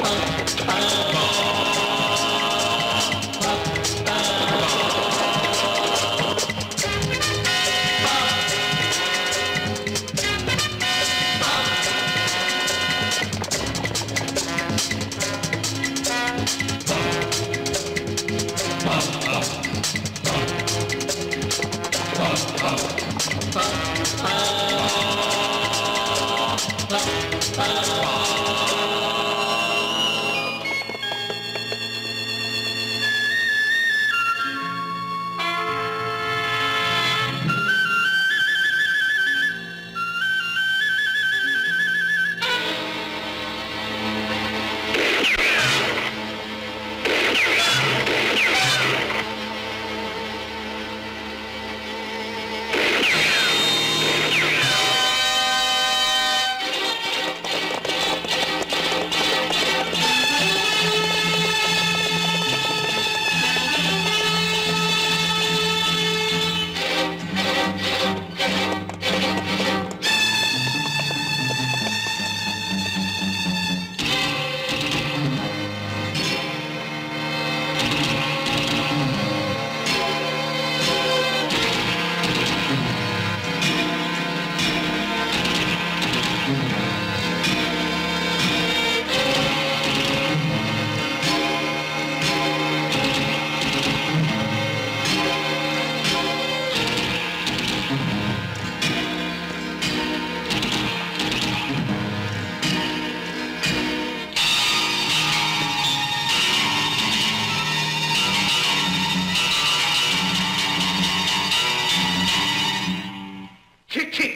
చిచ్చి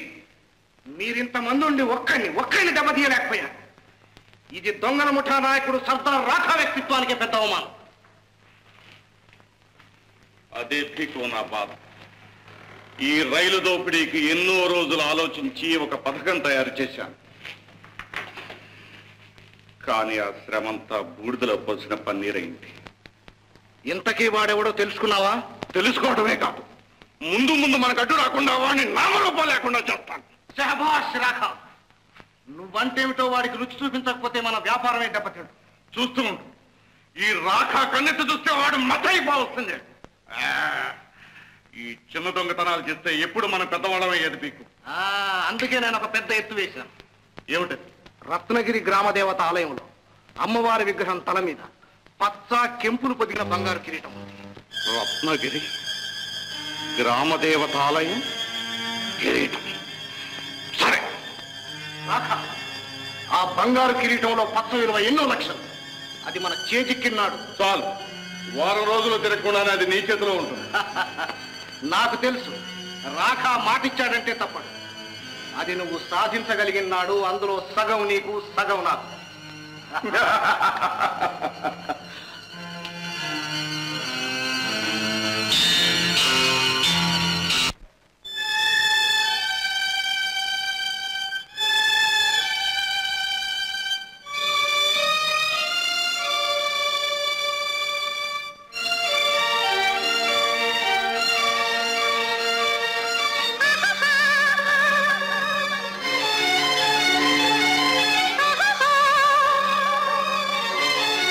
మీరింతమంది ఉండి ఒక్కడిని ఒక్కడిని దెబ్బతీయలేకపోయారు ఇది దొంగల ముఠా నాయకుడు సర్దార్ రాఖా వ్యక్తిత్వానికి పెద్ద అవమానం అదే భీకు నా బాధ ఈ రైలు దోపిడీకి ఎన్నో రోజులు ఆలోచించి ఒక పథకం తయారు చేశాను కానీ ఆ శ్రమంతా బూడిదలో పోసిన పన్నీరైంది ఇంతకీ వాడెవడో తెలుసుకున్నావా తెలుసుకోవడమే కాదు ముందు ముందు మనకు అడ్డు రాకుండా వాడిని నామరూపం లేకుండా చేస్తాను శహబాష్ రాఖా నువ్వంటేమిటో వాడికి రుచి చూపించకపోతే మన వ్యాపారమే దెబ్బతిండు చూస్తూ ఉండు ఈ రాఖా కన్నెత్తి చూస్తే వాడు మతైపోవస్తుంది ఆ, ఈ చిన్న దొంగతనాలు చేస్తే ఎప్పుడు మన పెద్దవాళ్ళమయ్యేది పీకు ఆ, అందుకే నేను ఒక పెద్ద ఎత్తు వేశాను ఏమిటది రత్నగిరి గ్రామదేవత ఆలయంలో అమ్మవారి విగ్రహం తల మీద పచ్చ కెంపులు పొదిగిన బంగారు కిరీటం రత్నగిరి గ్రామదేవతాలయం కిరీటం సరే రాఖా ఆ బంగారు కిరీటంలో పచ్చ విలువ ఎన్నో లక్షలు అది మన చేజిక్కిన్నాడు చాలు వారం రోజులు తిరగకుండానే అది నీ చేతిలో ఉంటుంది నాకు తెలుసు రాఖా మాటిచ్చాడంటే తప్పడు అది నువ్వు సాధించగలిగిన నాడు అందులో సగం నీకు సగం నాకు ఆ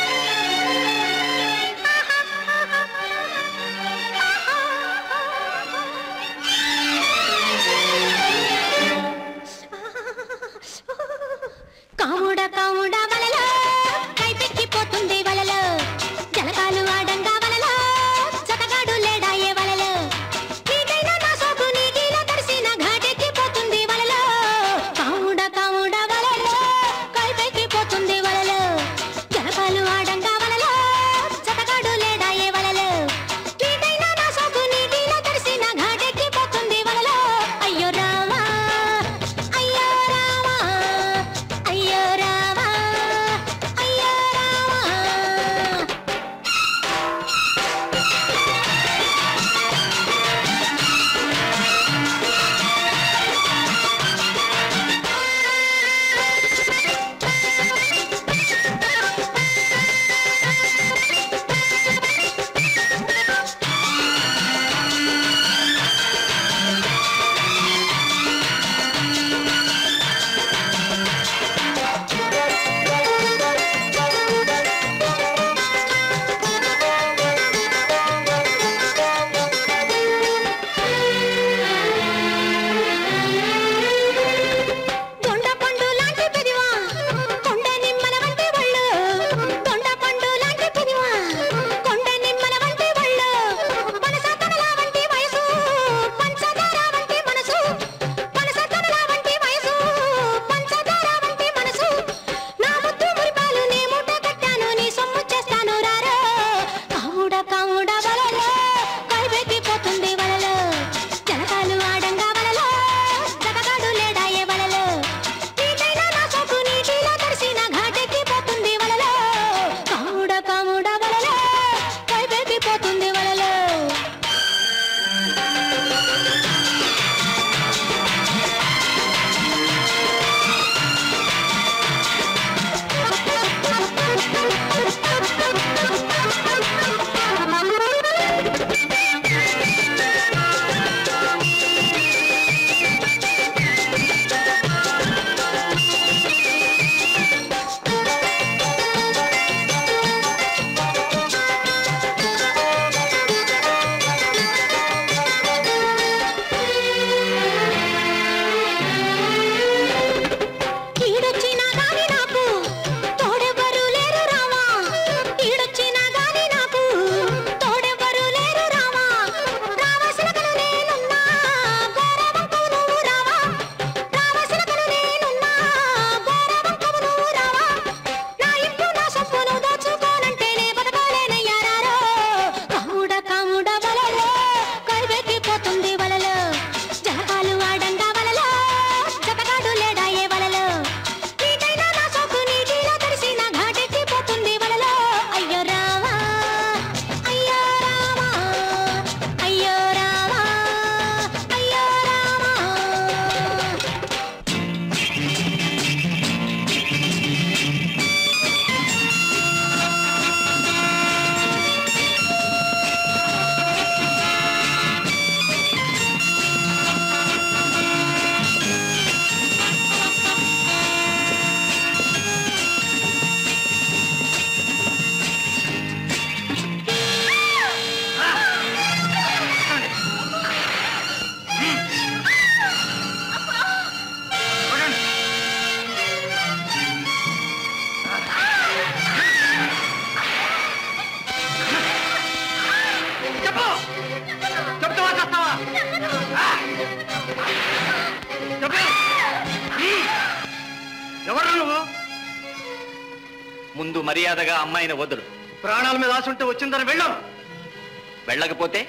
ఎవరు నువ్వు ముందు మర్యాదగా అమ్మాయిని వదులు ప్రాణాల మీద ఆశ ఉంటే వచ్చిందని వెళ్ళాం వెళ్ళకపోతే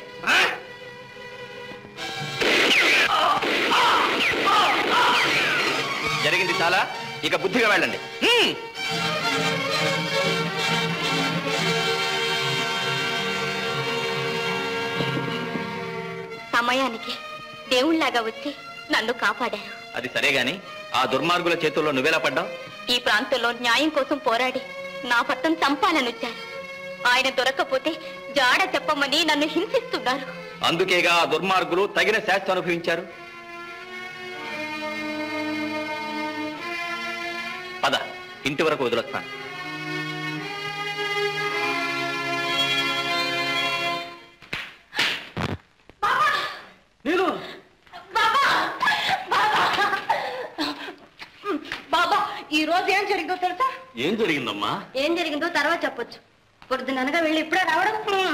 జరిగింది చాలా ఇక బుద్ధిగా వెళ్ళండి హ్మ్. సమయానికి దేవుళ్లాగా వచ్చి నన్ను కాపాడారు అది సరే గాని ఆ దుర్మార్గుల చేతుల్లో నువ్వెలా పడ్డావు ఈ ప్రాంతంలో న్యాయం కోసం పోరాడి నా భర్తను చంపాలనొచ్చారు ఆయన దొరక్కపోతే జాడ చెప్పమని నన్ను హింసిస్తున్నారు అందుకేగా ఆ దుర్మార్గులు తగిన శాస్త్రం అనుభవించారు పద ఇంటి వరకు వదిలొస్తాను బాబా ఈ రోజు ఏం జరిగిందో తెలుసా ఏం జరిగిందమ్మా ఏం జరిగిందో తర్వాత చెప్పొచ్చు పొద్దుననగా వెళ్ళి ఇప్పుడే రావడం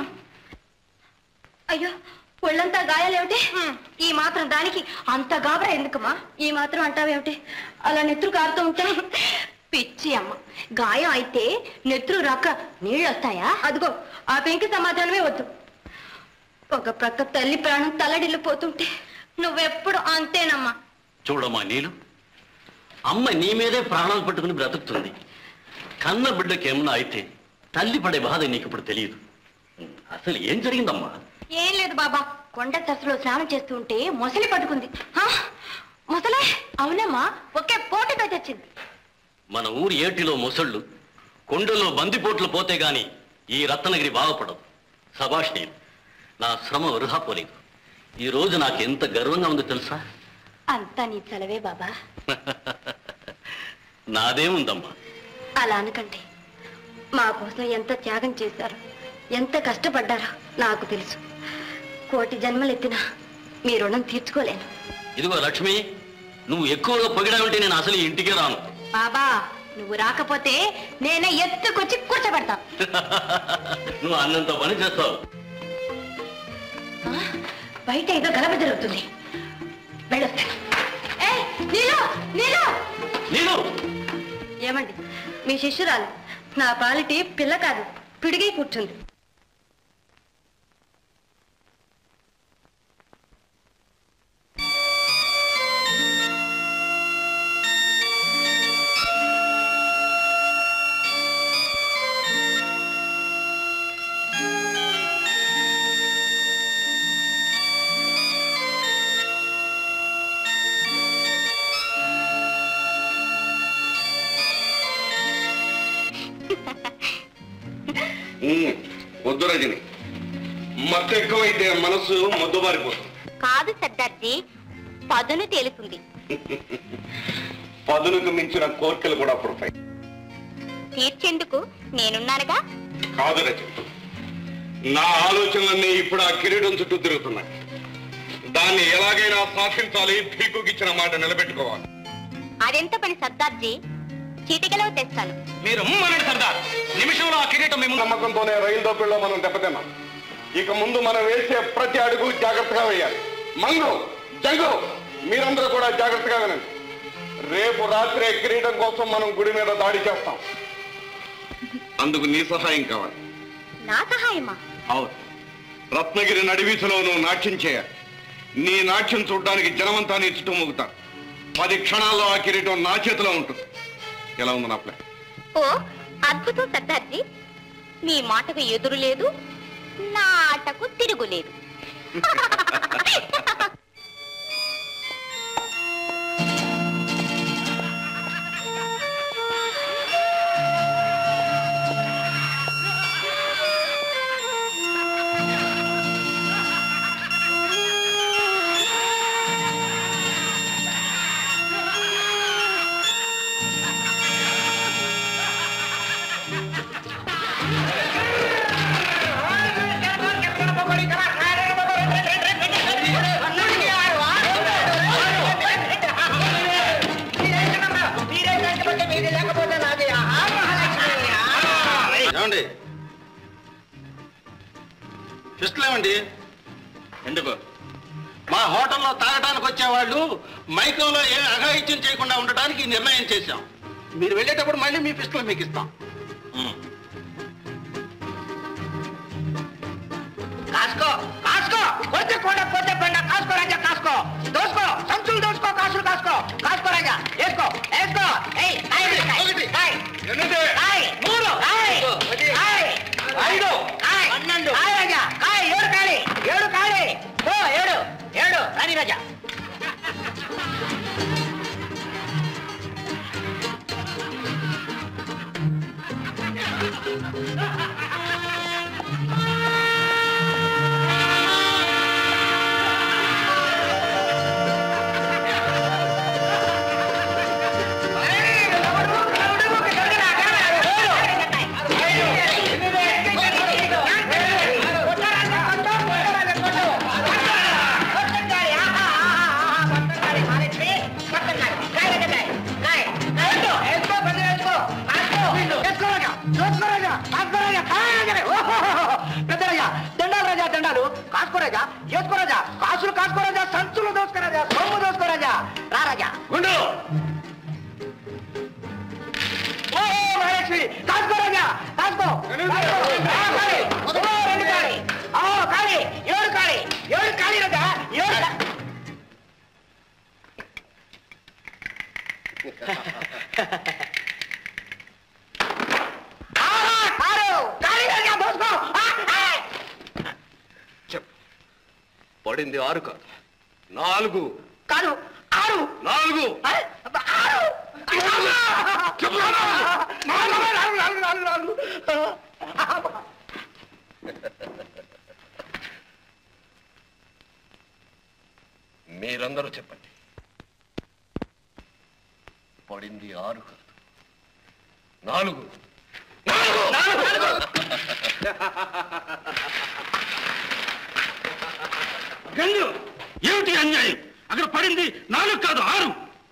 అయ్యో ఒళ్ళంతా గాయాలేమిటి ఈ మాత్రం దానికి అంత గాబరా ఎందుకమ్మా ఈ మాత్రం అంటావేమిటి అలా నెత్తురు కారుతూ ఉంటా పిచ్చి అమ్మ గాయం అయితే నెత్తురు రాక నీళ్ళు వస్తాయా అదిగో ఆ పెంకి సమాధానమే వద్దు ఒక ప్రక్క తల్లి ప్రాణం తల్లడిల్లిపోతుంటే నువ్వెప్పుడు అంతేనమ్మా చూడమ్మా నీలు అమ్మ నీ మీదే ప్రాణాలు పట్టుకుని బ్రతుకుతుంది కన్న బిడ్డకి ఏమన్నా అయితే తల్లి పడే బాధ నీకు ఇప్పుడు తెలియదు అసలు ఏం జరిగిందమ్మా ఏం లేదు బాబా కొండ తసలో స్నానం చేస్తూ ఉంటే మొసలి పట్టుకుంది హా? మొసలే అవునమ్మా ఒకే పోటుగా తెచ్చింది మన ఊరి ఏటిలో ముసళ్ళు కొండలో బందిపోట్లు పోతే గాని ఈ రత్నగిరి బాధపడదు సభాష్ నేను నా శ్రమ వృధా పోలేదు ఈ రోజు నాకు ఎంత గర్వంగా ఉందో తెలుసా అంతా నీ చలవే బాబా నాదేముందమ్మా అలా అనకండి మా కోసం ఎంత త్యాగం చేశారో ఎంత కష్టపడ్డారో నాకు తెలుసు కోటి జన్మలెత్తినా మీ రుణం తీర్చుకోలేను ఇదిగో లక్ష్మి నువ్వు ఎక్కువగా పొగిడావంటే నేను అసలు ఈ ఇంటికే రాను బాబా నువ్వు రాకపోతే నేనే ఎత్తుకొచ్చి కూర్చోబెడతా నువ్వు అన్నంత పని చేస్తావు ఆ, బయట ఏదో గలభ జరుగుతుంది వెళ్ళొస్తాను ఏయ్, నీలు నీలు నేను ఏమండి మీ శిష్యురాలు నా పాలిటి పిల్ల కాదు పిడిగి కూర్చుంది వద్దు రజని మత్తు ఎక్కువైతే మనసు మొద్దుబారిపోతుంది కాదు సర్దార్జీ పదును తేలుతుంది పదునుకు మించిన కోర్కెలు కూడా పుడతాయి తీర్చేందుకు నేనున్నానుగా కాదు రజని నా ఆలోచనలన్నీ ఇప్పుడు ఆ కిరీటం చుట్టూ తిరుగుతున్నాయి దాన్ని ఎలాగైనా సాధించాలి భీకుకిచ్చిన మాట నిలబెట్టుకోవాలి అదెంత పని సర్దార్జీ చీటికలో తెస్తాను మీరు అనండి సర్దార్ నిమిషంలో ఆ కిరీటం మీ ముందు నమ్మకంతోనే రైలు దోపిడిలో మనం దెబ్బతిన్నాం ఇక ముందు మనం వేసే ప్రతి అడుగు జాగ్రత్తగా వేయాలి మంగు జంగు మీరందరూ కూడా జాగ్రత్తగా వినండి రేపు రాత్రే కిరీటం కోసం మనం గుడి మీద దాడి చేస్తాం అందుకు నీ సహాయం కావాలి నా సహాయమా అవును రత్నగిరి నడివీధిలో నువ్వు నాట్యం చేయాలి నీ నాట్యం చూడడానికి జనమంతా నీ చుట్టూ మూగుతారు పది క్షణాల్లో ఆ కిరీటం నా చేతిలో ఉంటుంది ఎలా ఉంది నా ప్లాన్ ఓ అద్భుతం సర్దార్జీ మీ మాటకు ఎదురు లేదు నా ఆటకు తిరుగులేదు ఏమండి ఇష్టలేమండి ఎందుకు మా హోటల్లో తాగడానికి వచ్చేవాళ్ళు మైకంలో ఏ అఘాయిత్యం చేయకుండా ఉండటానికి నిర్ణయం చేశాం మీరు వెళ్ళేటప్పుడు మళ్ళీ మీ పిస్టల్ మీకు ఇస్తాం కాసుకో కాసుకో కొద్ది కొండ కొద్ది బండ కాసుకో రాజా కాసుకో దోసుకో సంచులు దోసుకో కాసులు కాసుకో కాసుకో రాజా వేసుకో వేసుకో ఏయ్ కాయ్ వేసుకో, కాయ్. కాయ్. కాయ్. మూడు కాయ్. కాయ్. ఐదు కాయ్. కాయ్ రాజా కాయ్ ఏడు కాయలు ఏడు కాయలు ఓ ఏడు ఏడు రాని రాజా దండాలు కాసుకోరాజా చేసుకోరాజా కాసులు కాసుకోరాజా సంచులు దోసుకోరాజా సొమ్ము దోసుకోరాజా రా రాజా గుండు ఓ మహాలక్ష్మి కాసుకో రాజా కాసుకో కాసుకో. ఆ, కాళీ. ఓ, రెండు కాళీ ఆ, కాళీ ఏడు కాళీ ఏడు కాళీ రాజా ఏడు కా- ఆ, కారు. కాళీ రాజా దోసుకో ఆ, ఆ. చెప్పు పడింది ఆరు కాదు నాలుగు కాదు ఆరు నాలుగు ఆ, ఆరు చెప్పు నాలుగు నాలుగు నాలుగు నాలుగు నాలుగు మీరందరూ చెప్పండి పడింది ఆరు కాదు నాలుగు గంగు ఏమిటి అన్యాయం అక్కడ పడింది నాలుగు కాదు ఆరు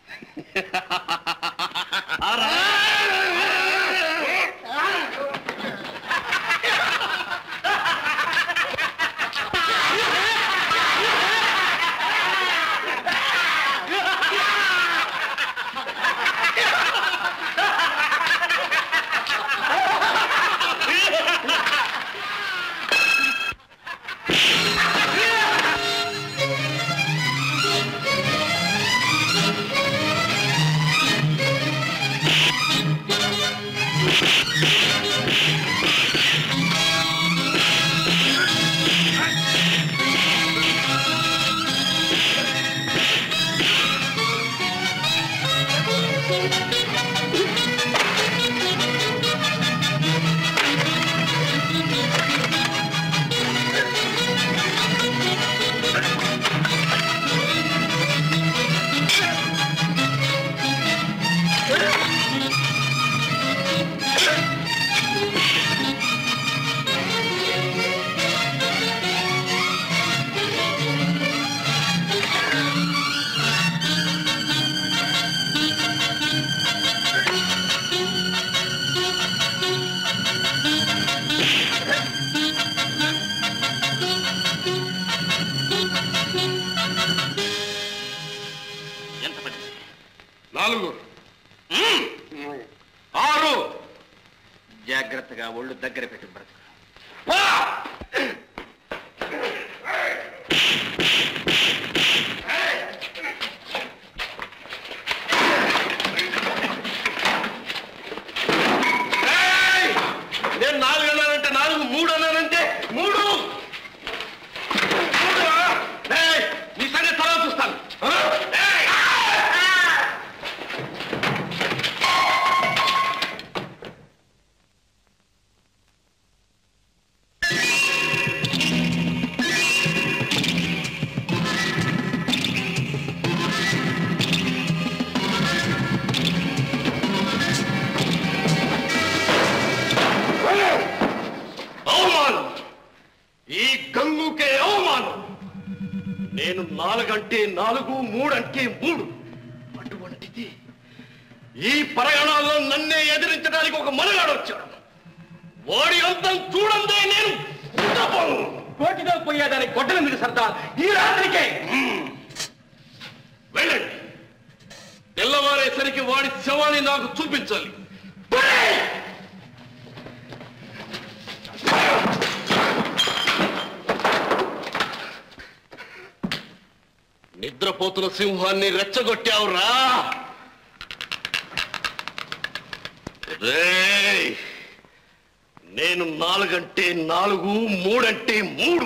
ఎంత పడింది నాలుగు ఆరు జాగ్రత్తగా ఒళ్ళు దగ్గర పెట్టి బ్రతుకు ఏయ్! నేను నాలుగు అన్నానంటే నాలుగు మూడు అన్నానంటే మూడు మూడురా? ఏయ్! నీ సంగతి తర్వాత చూస్తాను ఆ? ఏయ్! అవమానం ఈ గంగుకే అవమానం నేను నాలుగంటే నాలుగు మూడంటే మూడు అటువంటిది ఈ పరగణాల్లో నన్నే ఎదిరించడానికి ఒక మనగాడు వచ్చాడు వాడి అంతం చూడందే నేను ఉండబోను. కోటితో పోయేదాని గొడ్డల మీద సర్దార్ ఈ రాత్రికే వెళ్ళండి తెల్లవారేసరికి వాడి శవాన్ని నాకు చూపించాలి నిద్రపోతున్న సింహాన్ని రెచ్చగొట్టావురా రేయ్! నేను నాలుగంటే నాలుగు మూడంటే మూడు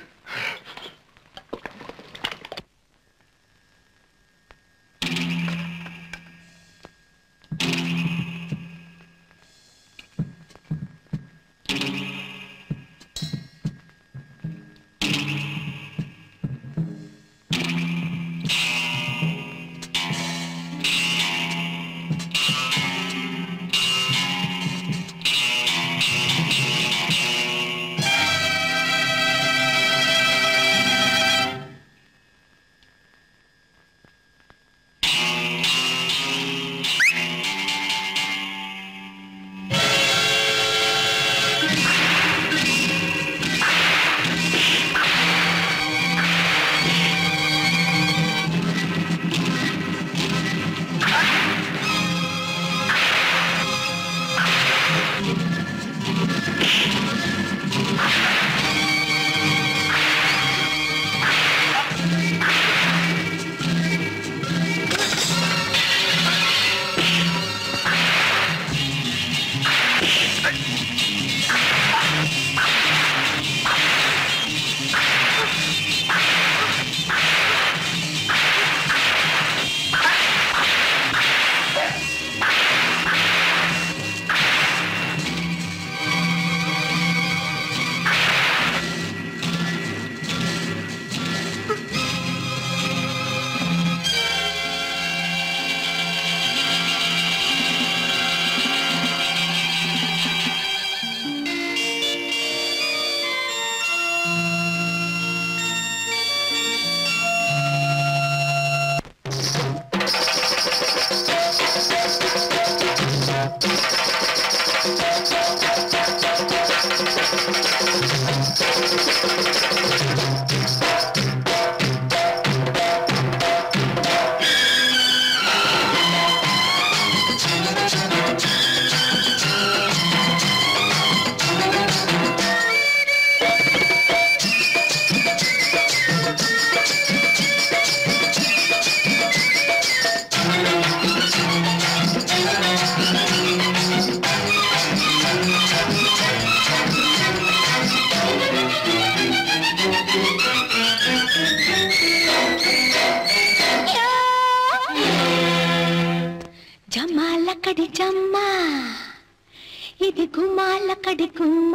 జమ్మాలక్కడి జమ్మ ఇది గుమ్మాలక్కడి గుమ్మ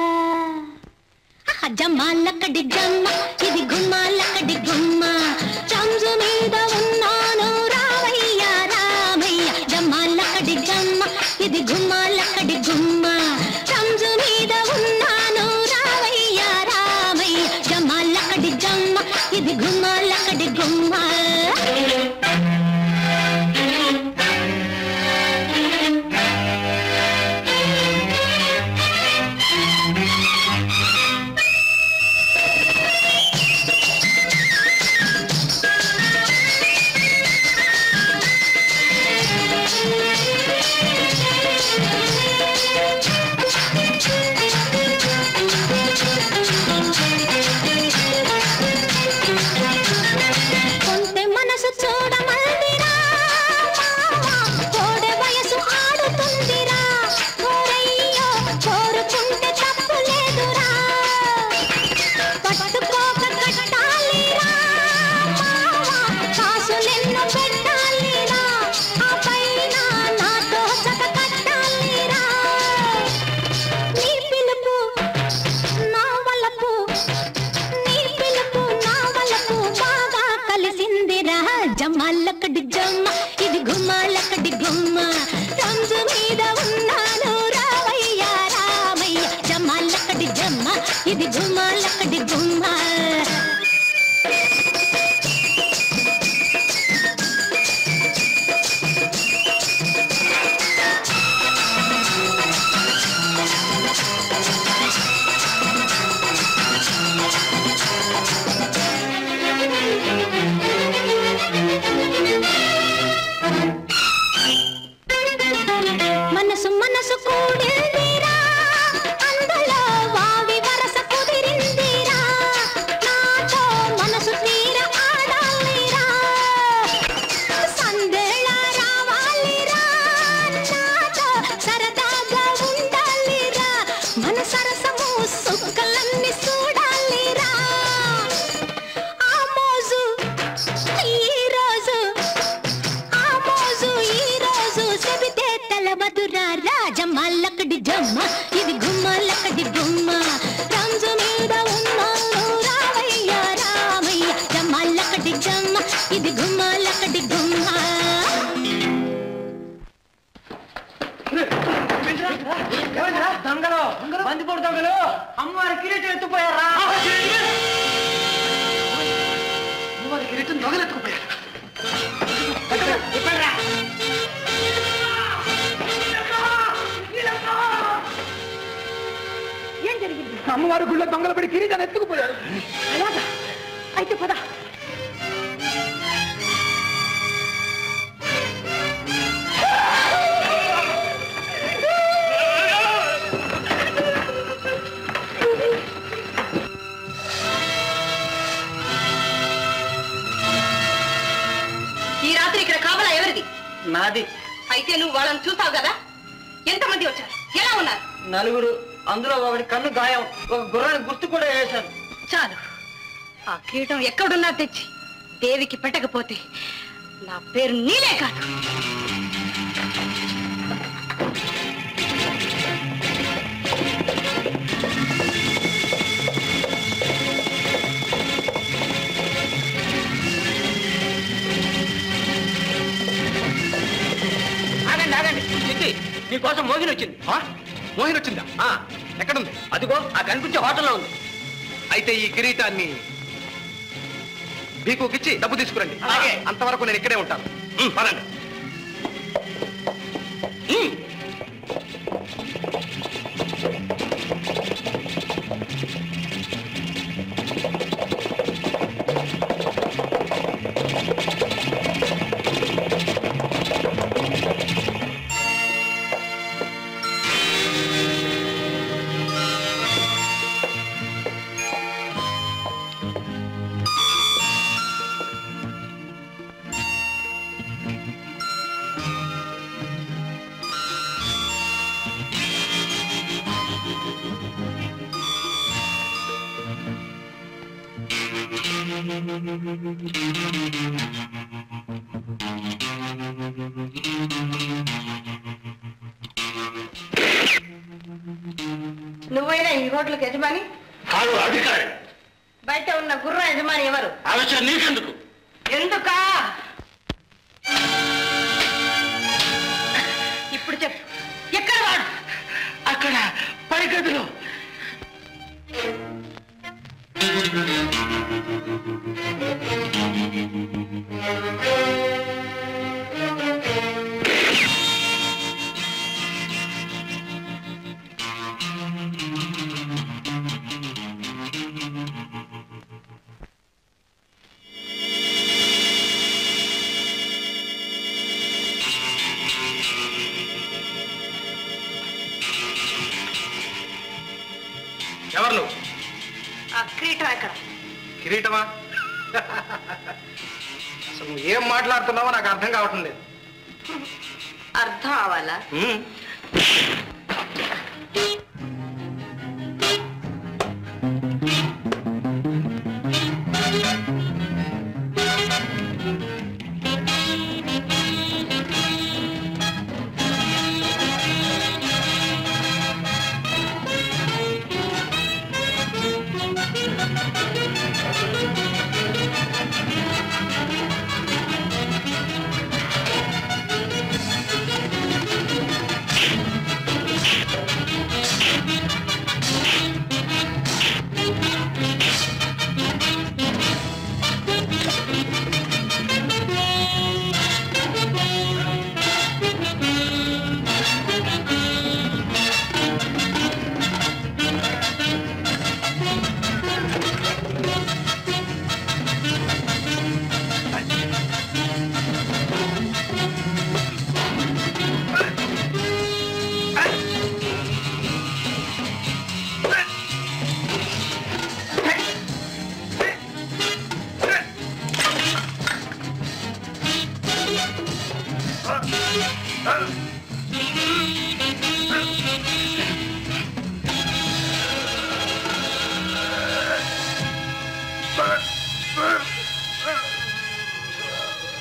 ఆహా, జమ్మాలక్కడి జమ్మ ఇది గుమ్మాలక్కడి గుమ్మ చంజు మీద ఉన్నాను రావయ్య రామయ్య జమ్మాలక్కడి జమ్మ ఇది గుమ్మాలక్కడి గుమ్మ చంజు మీద ఉన్నాను రావయ్య రామయ్య జమ్మాలక్కడి జమ్మ ఇది గుమ్మాలక్కడి గుమ్మ కొంటె మనసు చూడమందిరా కోడె వయసు ఆడుతుందిరా కోరయ్యో కోరుకుంటే తప్పు లేదురా పట్టుకోక కట్టాలిరా కాసులెన్నో పెట్టాలిరా ఆ పైన నాతో సగ కట్టాలిరా నీ పిలుపు నా వలపు నీ పిలుపు నా వలపు బాగా కలిసిందిరా జమ్మాలక్కడి జమ్మ ఇది గుమ్మాలక్కడి గుమ్మ రంజు మీద ఉన్నాను రావయ్య రామయ్య జమ్మాలక్కడి జమ్మ ఇది గుమ్మాలక్కడి గుమ్మ జమ్మ ఇది గుమ్మ లక్కటి గుమ్మ రంజు మీద ఉన్నాను రావయ్య రామయ్య జమ్మ లక్కటి జమ్మ ఇది గుమ్మ లక్కటి గుమ్మ దొంగలు బందిపోడు దొంగలు అమ్మవారి కిరీటం ఎత్తుపోయారా అమ్మవారి కిరీటం దొంగలు ఎత్తుకుపోయారు ఏం జరిగింది అమ్మవారి గుళ్ళో దొంగలు పడి కిరీటాన్ని ఎత్తుకుపోయారు అలాగా అయితే పద ఈ రాత్రి ఇక్కడ కాపలా ఎవరిది నాది అయితే నువ్వు వాళ్ళని చూసావు కదా ఎంతమంది వచ్చారు ఎలా ఉన్నారు నలుగురు అందులో ఒకటి కన్ను గాయం ఒక గుర్రాన్ని గుర్తు కూడా వేశాను చాలు ఆ కీటం ఎక్కడున్నా తెచ్చి దేవికి పెట్టకపోతే నా పేరు నీలే కాదు ఆగండి ఆగండి చిట్టి నీకోసం మోగిని వచ్చింది మోహిన్ వచ్చిందా ఆ, ఎక్కడుంది అదిగో ఆ కనిపించే హోటల్లో ఉంది అయితే ఈ కిరీటాన్ని బీకుకిచ్చి డబ్బు తీసుకురండి అలాగే. అంతవరకు నేను ఇక్కడే ఉంటాను ఉమ్, పదండి ఉమ్. నువ్వైనా ఈ హోటల్కి యజమాని కాదు అధికారి బయట ఉన్న గుర్ర యజమాని ఎవరు ఆలోచన నీకెందుకు ఎందుకా ఇప్పుడు చెప్పు ఎక్కడ వాడు అక్కడ పైగదిలో ఎవరు నువ్వు ఆ క్రీటం ఎక్కడ కిరీటమా అసలు నువ్వు ఏం మాట్లాడుతున్నావో నాకు అర్థం కావటం లేదు అర్థం అవ్వాలా ఉమ్.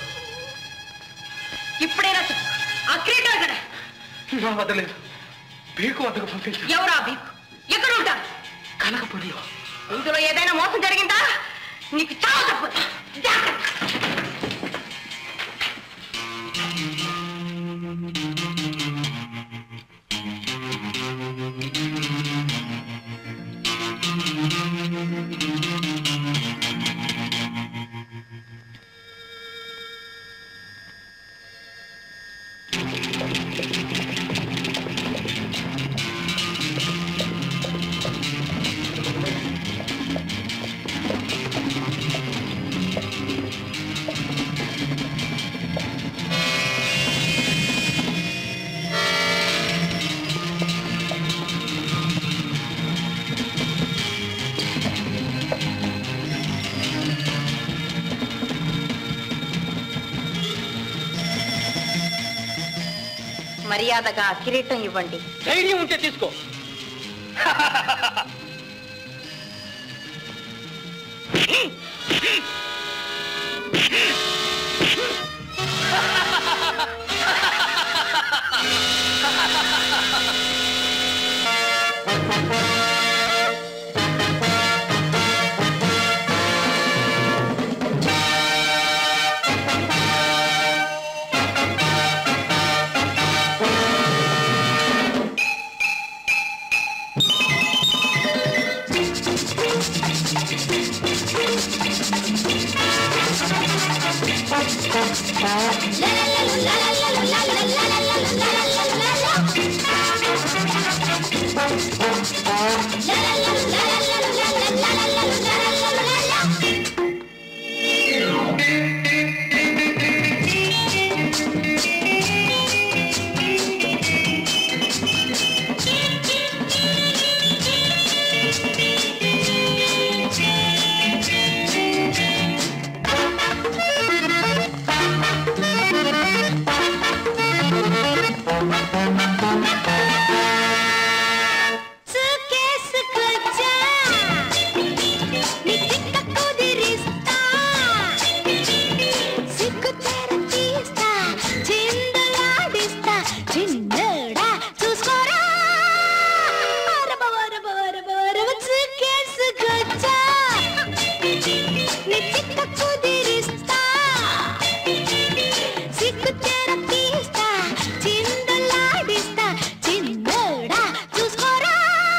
ఇప్పుడైనా చెప్పు ఆ క్రీటం ఎక్కడ నా వద్ద లేదు బీకు వద్దకు పంపించారు ఎవరా బీక్ ఎక్కడ ఉంటారు కనకపురిలో ఇందులో ఏదైనా మోసం జరిగిందా నీకు చావు తప్పదు జాగ్రత్త మర్యాదగా ఆ కిరీటం ఇవ్వండి ధైర్యం ఉంటే తీసుకో సుకేసుకొచ్చా నీ చిక్క కుదిరిస్తా సిగ్గు తెర తీస్తా చిందలాడిస్తా చిన్నడా చూసుకోరా వరబ వరబ వరబ వరబ సుకేసుకొచ్చా నీ చిక్క కుదిరిస్తా సిగ్గు తెర తీస్తా చిందలాడిస్తా చిన్నడా చూసుకోరా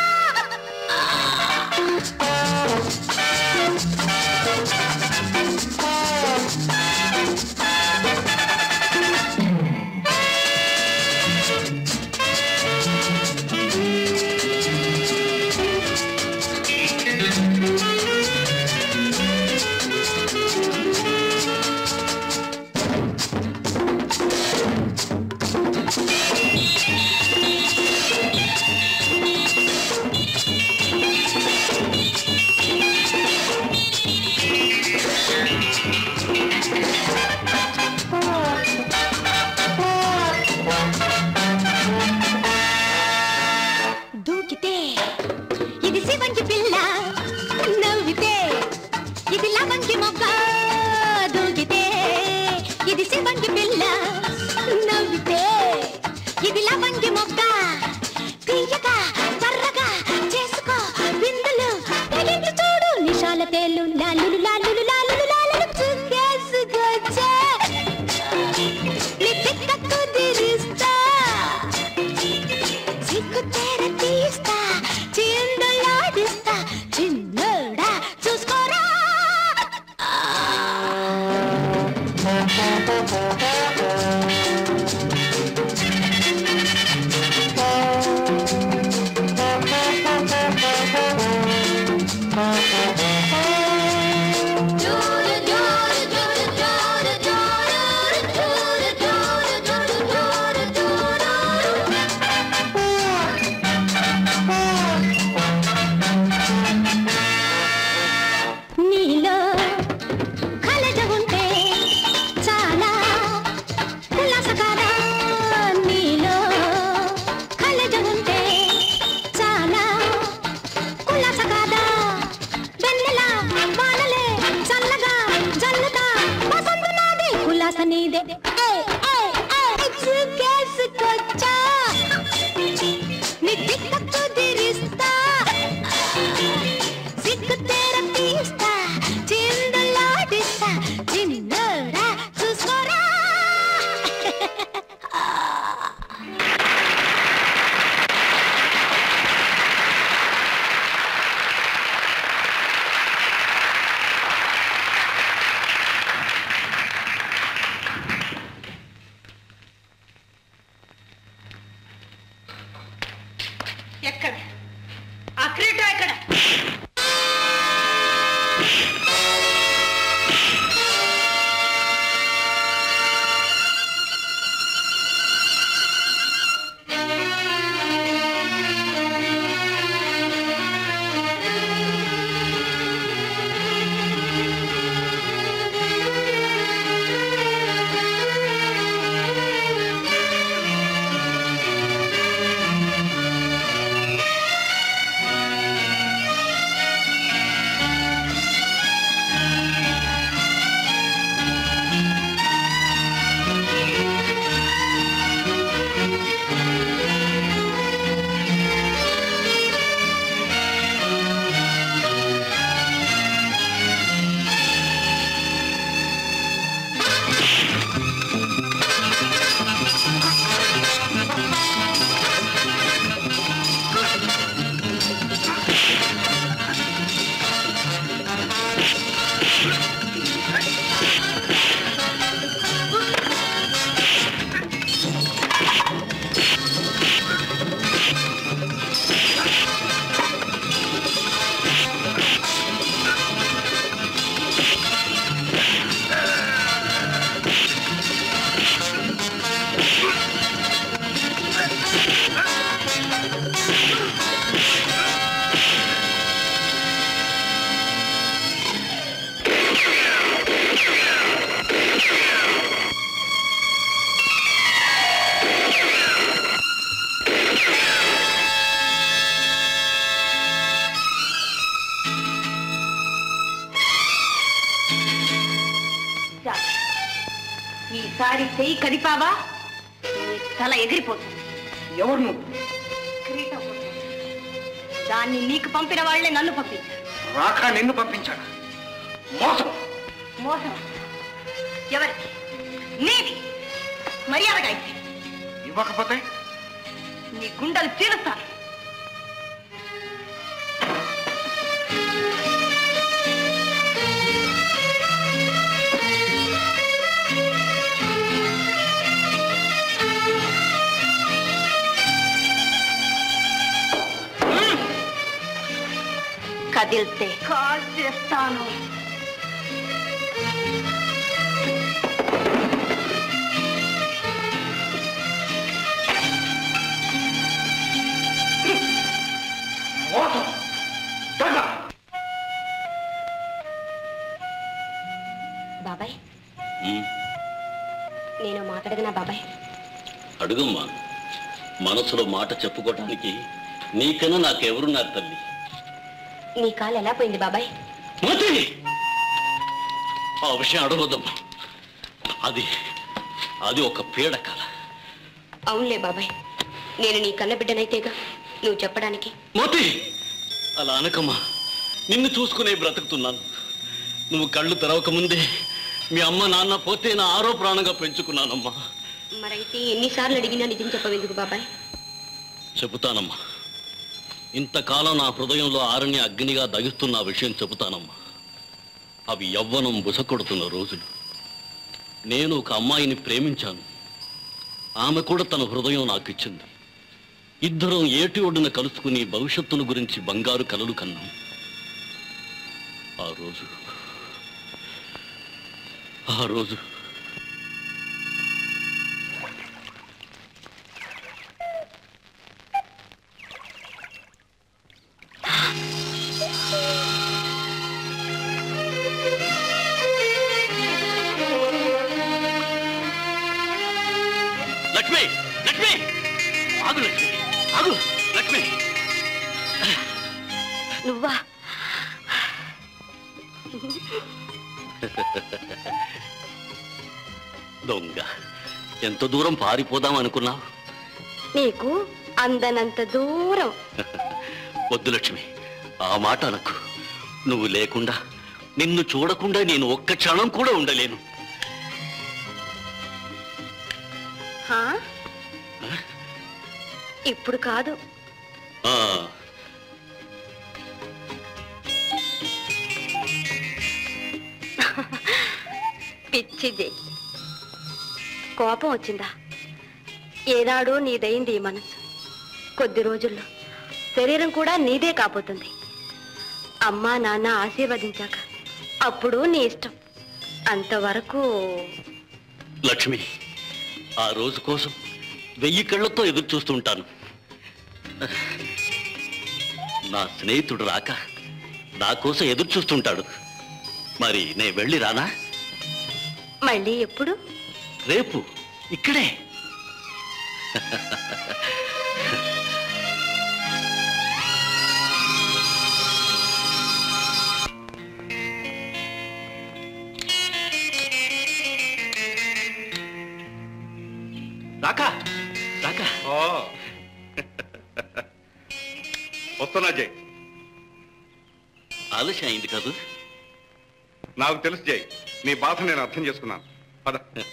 దూకితే ఇది శివంగి పిల్ల నవ్వితే ఇది లవంగి మొగ్గ దూకితే ఇది శివంగి పిల్ల నవ్వితే ఇది లవంగి మొగ్గ తీయగా కర్రగా చేసుకో బిందులు తగిలి చూడు నిషాల తేలు లాలులు లాలులు లాలులు లాలులు చుక్కేసుకొచ్చే నీ తిక్క కుదిరిస్తా సిగ్గు తెర తీస్తా ఆ కిరీటం ఎక్కడ చాలు. ఈసారి చెయ్యి కదిపావా నీ తల ఎగిరిపోతుంది ఎవరు నువ్వు కిరీటం కోసం. దాన్ని నీకు పంపిన వాళ్లే నన్ను పంపించారు రాక నిన్ను పంపించాడు మోసం మోసం ఎవరికి నీది మర్యాదగా అయితే ఇవ్వకపోతే నీ గుండెలు చీలుస్తాను కదిలితే కాల్ చేస్తాను మోసం దగ బాబాయ్ ఉమ్, నేను మాట్లాడగనా బాబాయ్ అడుగమ్మా మనసులో మాట చెప్పుకోవటానికి నీకన్నా నాకెవరున్నారు తల్లి నీ కాలు ఎలా పోయింది బాబాయ్ మతి ఆ విషయం అడగొద్దమ్మా అది అది ఒక పీడకల అవునులే బాబాయ్ నేను నీ కన్న బిడ్డనైతేగా నువ్వు చెప్పడానికి మోతి అలా అనకమ్మా నిన్ను చూసుకునే బ్రతుకుతున్నాను నువ్వు కళ్ళు తెరవక ముందే మీ అమ్మ నాన్న పోతే నా ఆరో ప్రాణంగా పెంచుకున్నానమ్మా మరైతే ఎన్నిసార్లు అడిగినా నిజం చెప్పవెందుకు బాబాయ్ చెబుతానమ్మా ఇంతకాలం నా హృదయంలో ఆరణ్య అగ్నిగా దగిస్తున్న ఆ విషయం చెబుతానమ్మా అవి యవ్వనం బుసకొడుతున్న రోజులు నేను ఒక అమ్మాయిని ప్రేమించాను ఆమె కూడా తన హృదయం నాకు ఇచ్చింది ఇద్దరం ఏటి ఒడిన కలుసుకుని భవిష్యత్తును గురించి బంగారు కలలు కన్నాం ఆ రోజు ఆ రోజు లక్ష్మి లక్ష్మి ఆగు లక్ష్మి ఆగు లక్ష్మి నువ్వా దొంగ ఎంత దూరం పారిపోదాం అనుకున్నావు నీకు అందనంత దూరం వద్దు లక్ష్మి ఆ మాట అనకు నువ్వు లేకుండా నిన్ను చూడకుండా నేను ఒక్క క్షణం కూడా ఉండలేను హా? ఇప్పుడు కాదు ఆ పిచ్చిది కోపం వచ్చిందా ఏనాడో నీదయింది ఈ మనసు కొద్ది రోజుల్లో శరీరం కూడా నీదే కాపోతుంది అమ్మా నాన్న ఆశీర్వదించాక అప్పుడు నీ ఇష్టం అంతవరకు లక్ష్మి ఆ రోజు కోసం వెయ్యి కళ్ళతో ఎదురు చూస్తుంటాను నా స్నేహితుడు రాక నా కోసం ఎదురు చూస్తుంటాడు మరి నేను వెళ్ళి రానా మళ్ళీ ఎప్పుడు రేపు ఇక్కడే రాకా రాకా ఓ. వస్తున్నా జై ఆలస్యం అయింది కాదు నాకు తెలుసు జై నీ బాధ నేను అర్థం చేసుకున్నాను పద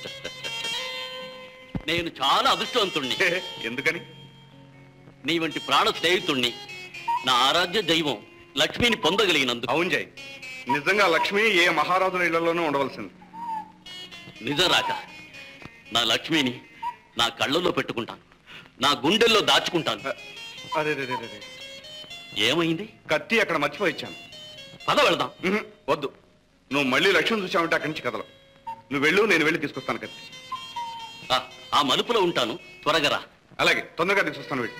నేను చాలా అదృష్టవంతుణ్ణి ఎందుకని నీ వంటి ప్రాణ స్నేహితుణ్ణి నా ఆరాధ్య దైవం లక్ష్మిని పొందగలిగినందుకు అవును జై నిజంగా లక్ష్మి ఏ మహారాజుల ఇళ్లలోనూ ఉండవలసింది నిజం రాక నా లక్ష్మిని నా కళ్ళలో పెట్టుకుంటాను నా గుండెల్లో దాచుకుంటాను అరే రే రే, రే, రే. ఏమైంది కత్తి అక్కడ మర్చిపోయి ఇచ్చాను పద వెళదాం ఉహు, వద్దు నువ్వు మళ్ళీ లక్ష్యం చూసావంటే అక్కడి నుంచి కదలవు నువ్వు వెళ్ళు నేను వెళ్ళి తీసుకొస్తాను కత్తి ఆ, ఆ మలుపులో ఉంటాను త్వరగా రా అలాగే తొందరగా తీసుకొస్తాను వెళ్ళు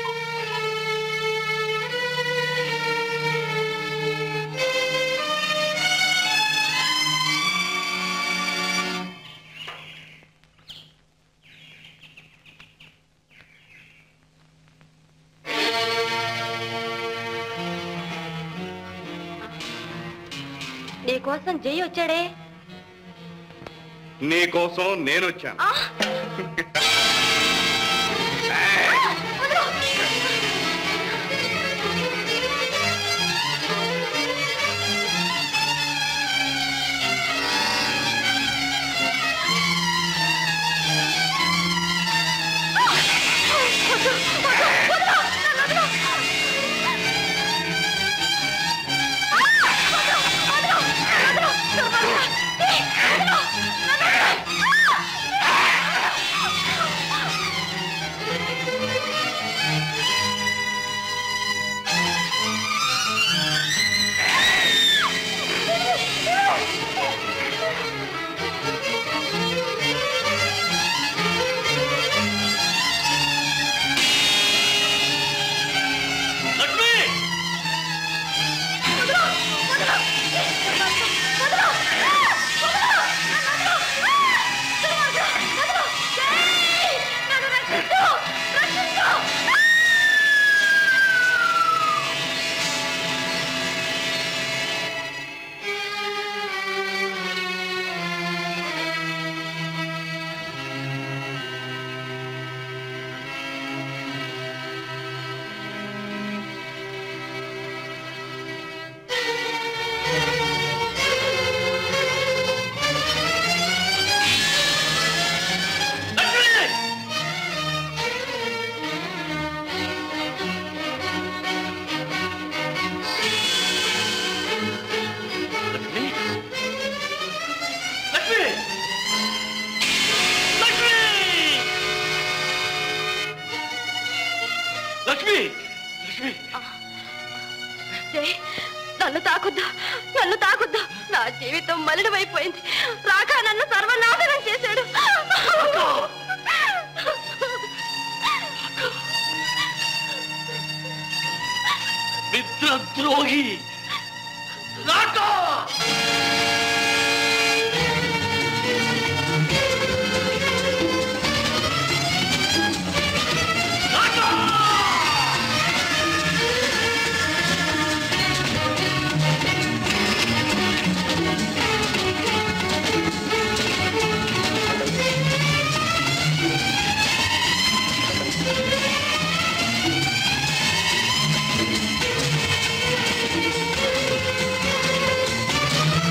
నీ కోసం జై వచ్చాడే నీ కోసం నేను వచ్చాను ఆ! లక్ష్మి లక్ష్మి లక్ష్మి లక్ష్మి లక్ష్మి లక్ష్మి జై నన్ను తాకొద్దు నన్ను తాకొద్దు నా జీవితం మలినమైపోయింది రాక నన్ను సర్వనాశనం చేశాడు మిత్రద్రోహి రాకా ఆ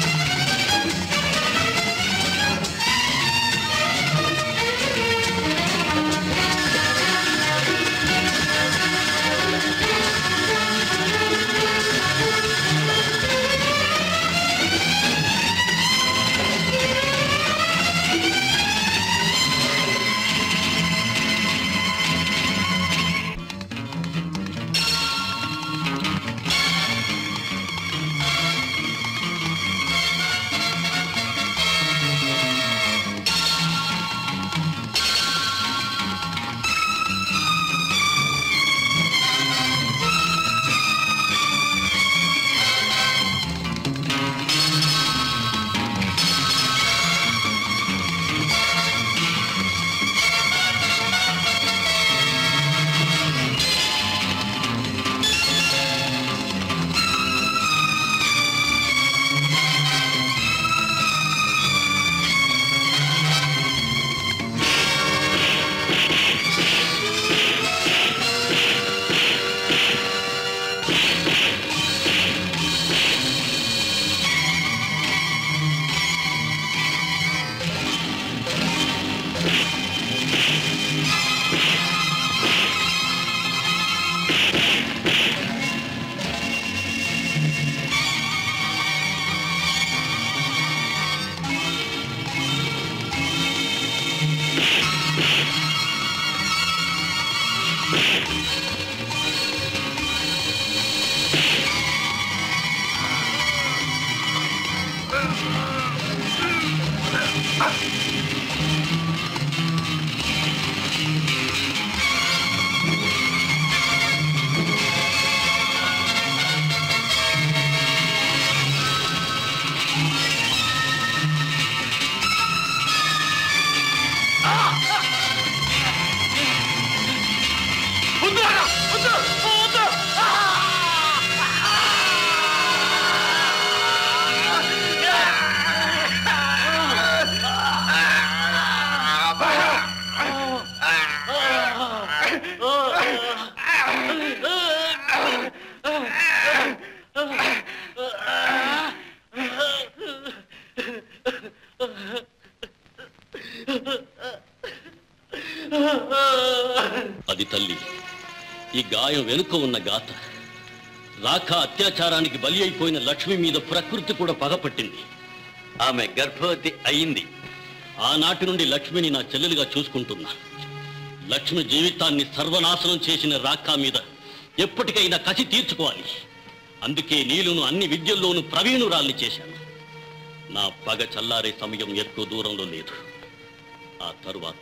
అది తల్లి ఈ గాయం వెనుక ఉన్న గాథ రాక అత్యాచారానికి బలి అయిపోయిన లక్ష్మి మీద ప్రకృతి కూడా పగపట్టింది ఆమె గర్భవతి అయింది ఆనాటి నుండి లక్ష్మిని నా చెల్లెలుగా చూసుకుంటున్నా లక్ష్మి జీవితాన్ని సర్వనాశనం చేసిన రాకా మీద ఎప్పటికైనా కసి తీర్చుకోవాలి అందుకే నీలును అన్ని విద్యల్లోనూ ప్రవీణురాల్ని చేశాను నా పగ చల్లారే సమయం ఎక్కువ దూరంలో లేదు ఆ తరువాత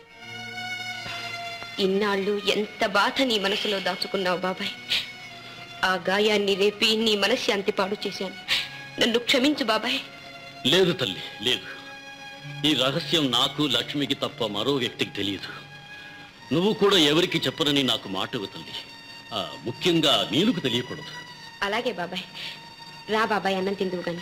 ఇన్నాళ్ళు ఎంత బాధ నీ మనసులో దాచుకున్నావు బాబాయ్ ఆ గాయాన్ని రేపి నీ మనశ్శాంతి పాడు చేశాను నన్ను క్షమించు బాబాయ్ లేదు తల్లి లేదు ఈ రహస్యం నాకు లక్ష్మికి తప్ప మరో వ్యక్తికి తెలియదు నువ్వు కూడా ఎవరికి చెప్పనని నాకు మాట ఇవ్వు తల్లి ఆ, ముఖ్యంగా నీలుకు తెలియకూడదు అలాగే బాబాయ్ రా బాబాయ్ అన్నం తిందువు గాని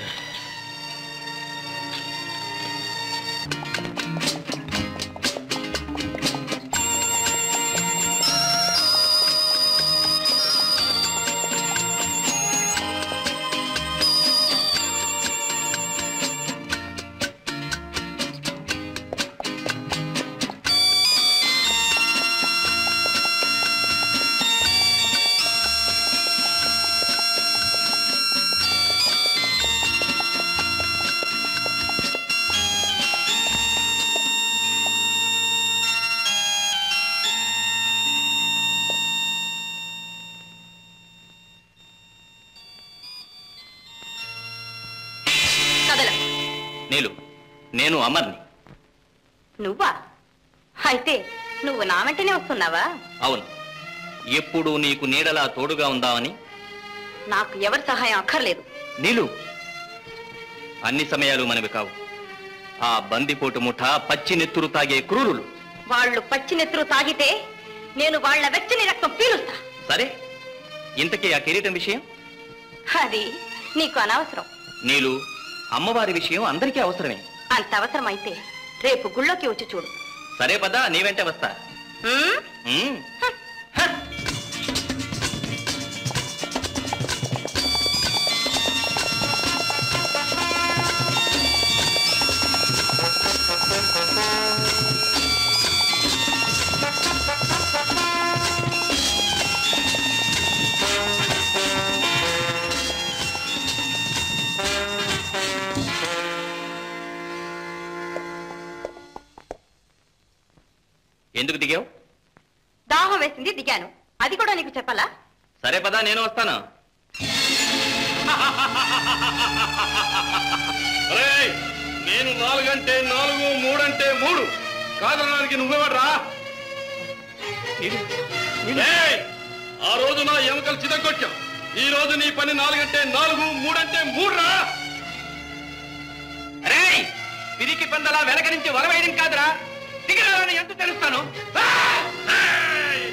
కదల నీలు నేను అమర్ని నువ్వా అయితే నువ్వు నా వెంటనే వస్తున్నావా అవును ఎప్పుడు నీకు నీడలా తోడుగా ఉందామని నాకు ఎవరి సహాయం అక్కర్లేదు నీలు అన్ని సమయాలు మనవి కావు ఆ బందిపోటు ముఠ పచ్చి నెత్తురు తాగే క్రూరులు వాళ్ళు పచ్చి నెత్తురు తాగితే నేను వాళ్ళ వెచ్చని రక్తం పీలుస్తా సరే ఇంతకీ ఆ కిరీటం విషయం అది నీకు అనవసరం నీలు అమ్మవారి విషయం అందరికీ అవసరమే అంత అవసరమైతే రేపు గుళ్ళోకి వచ్చి చూడు సరే పదా నీ వెంటే వస్తా ఉమ్? ఉమ్. ఎందుకు దిగావు దాహం వేసింది దిగాను అది కూడా నీకు చెప్పాలా సరే పదా నేను వస్తాను నేను నాలుగంటే నాలుగు మూడంటే మూడు కాదనడానికి నువ్వెవడ్రా ఏయ్! ఆ రోజు నా ఎముకలు చిదగొట్టావు ఈ రోజు నీ పని నాలుగంటే నాలుగు మూడంటే మూడు రా రేయ్ పిరికి పందలా వెనక నుంచి వలవేయడం కాదురా దిగిరాలని ఎంత తెలుస్తాను ఆ! ఏయ్!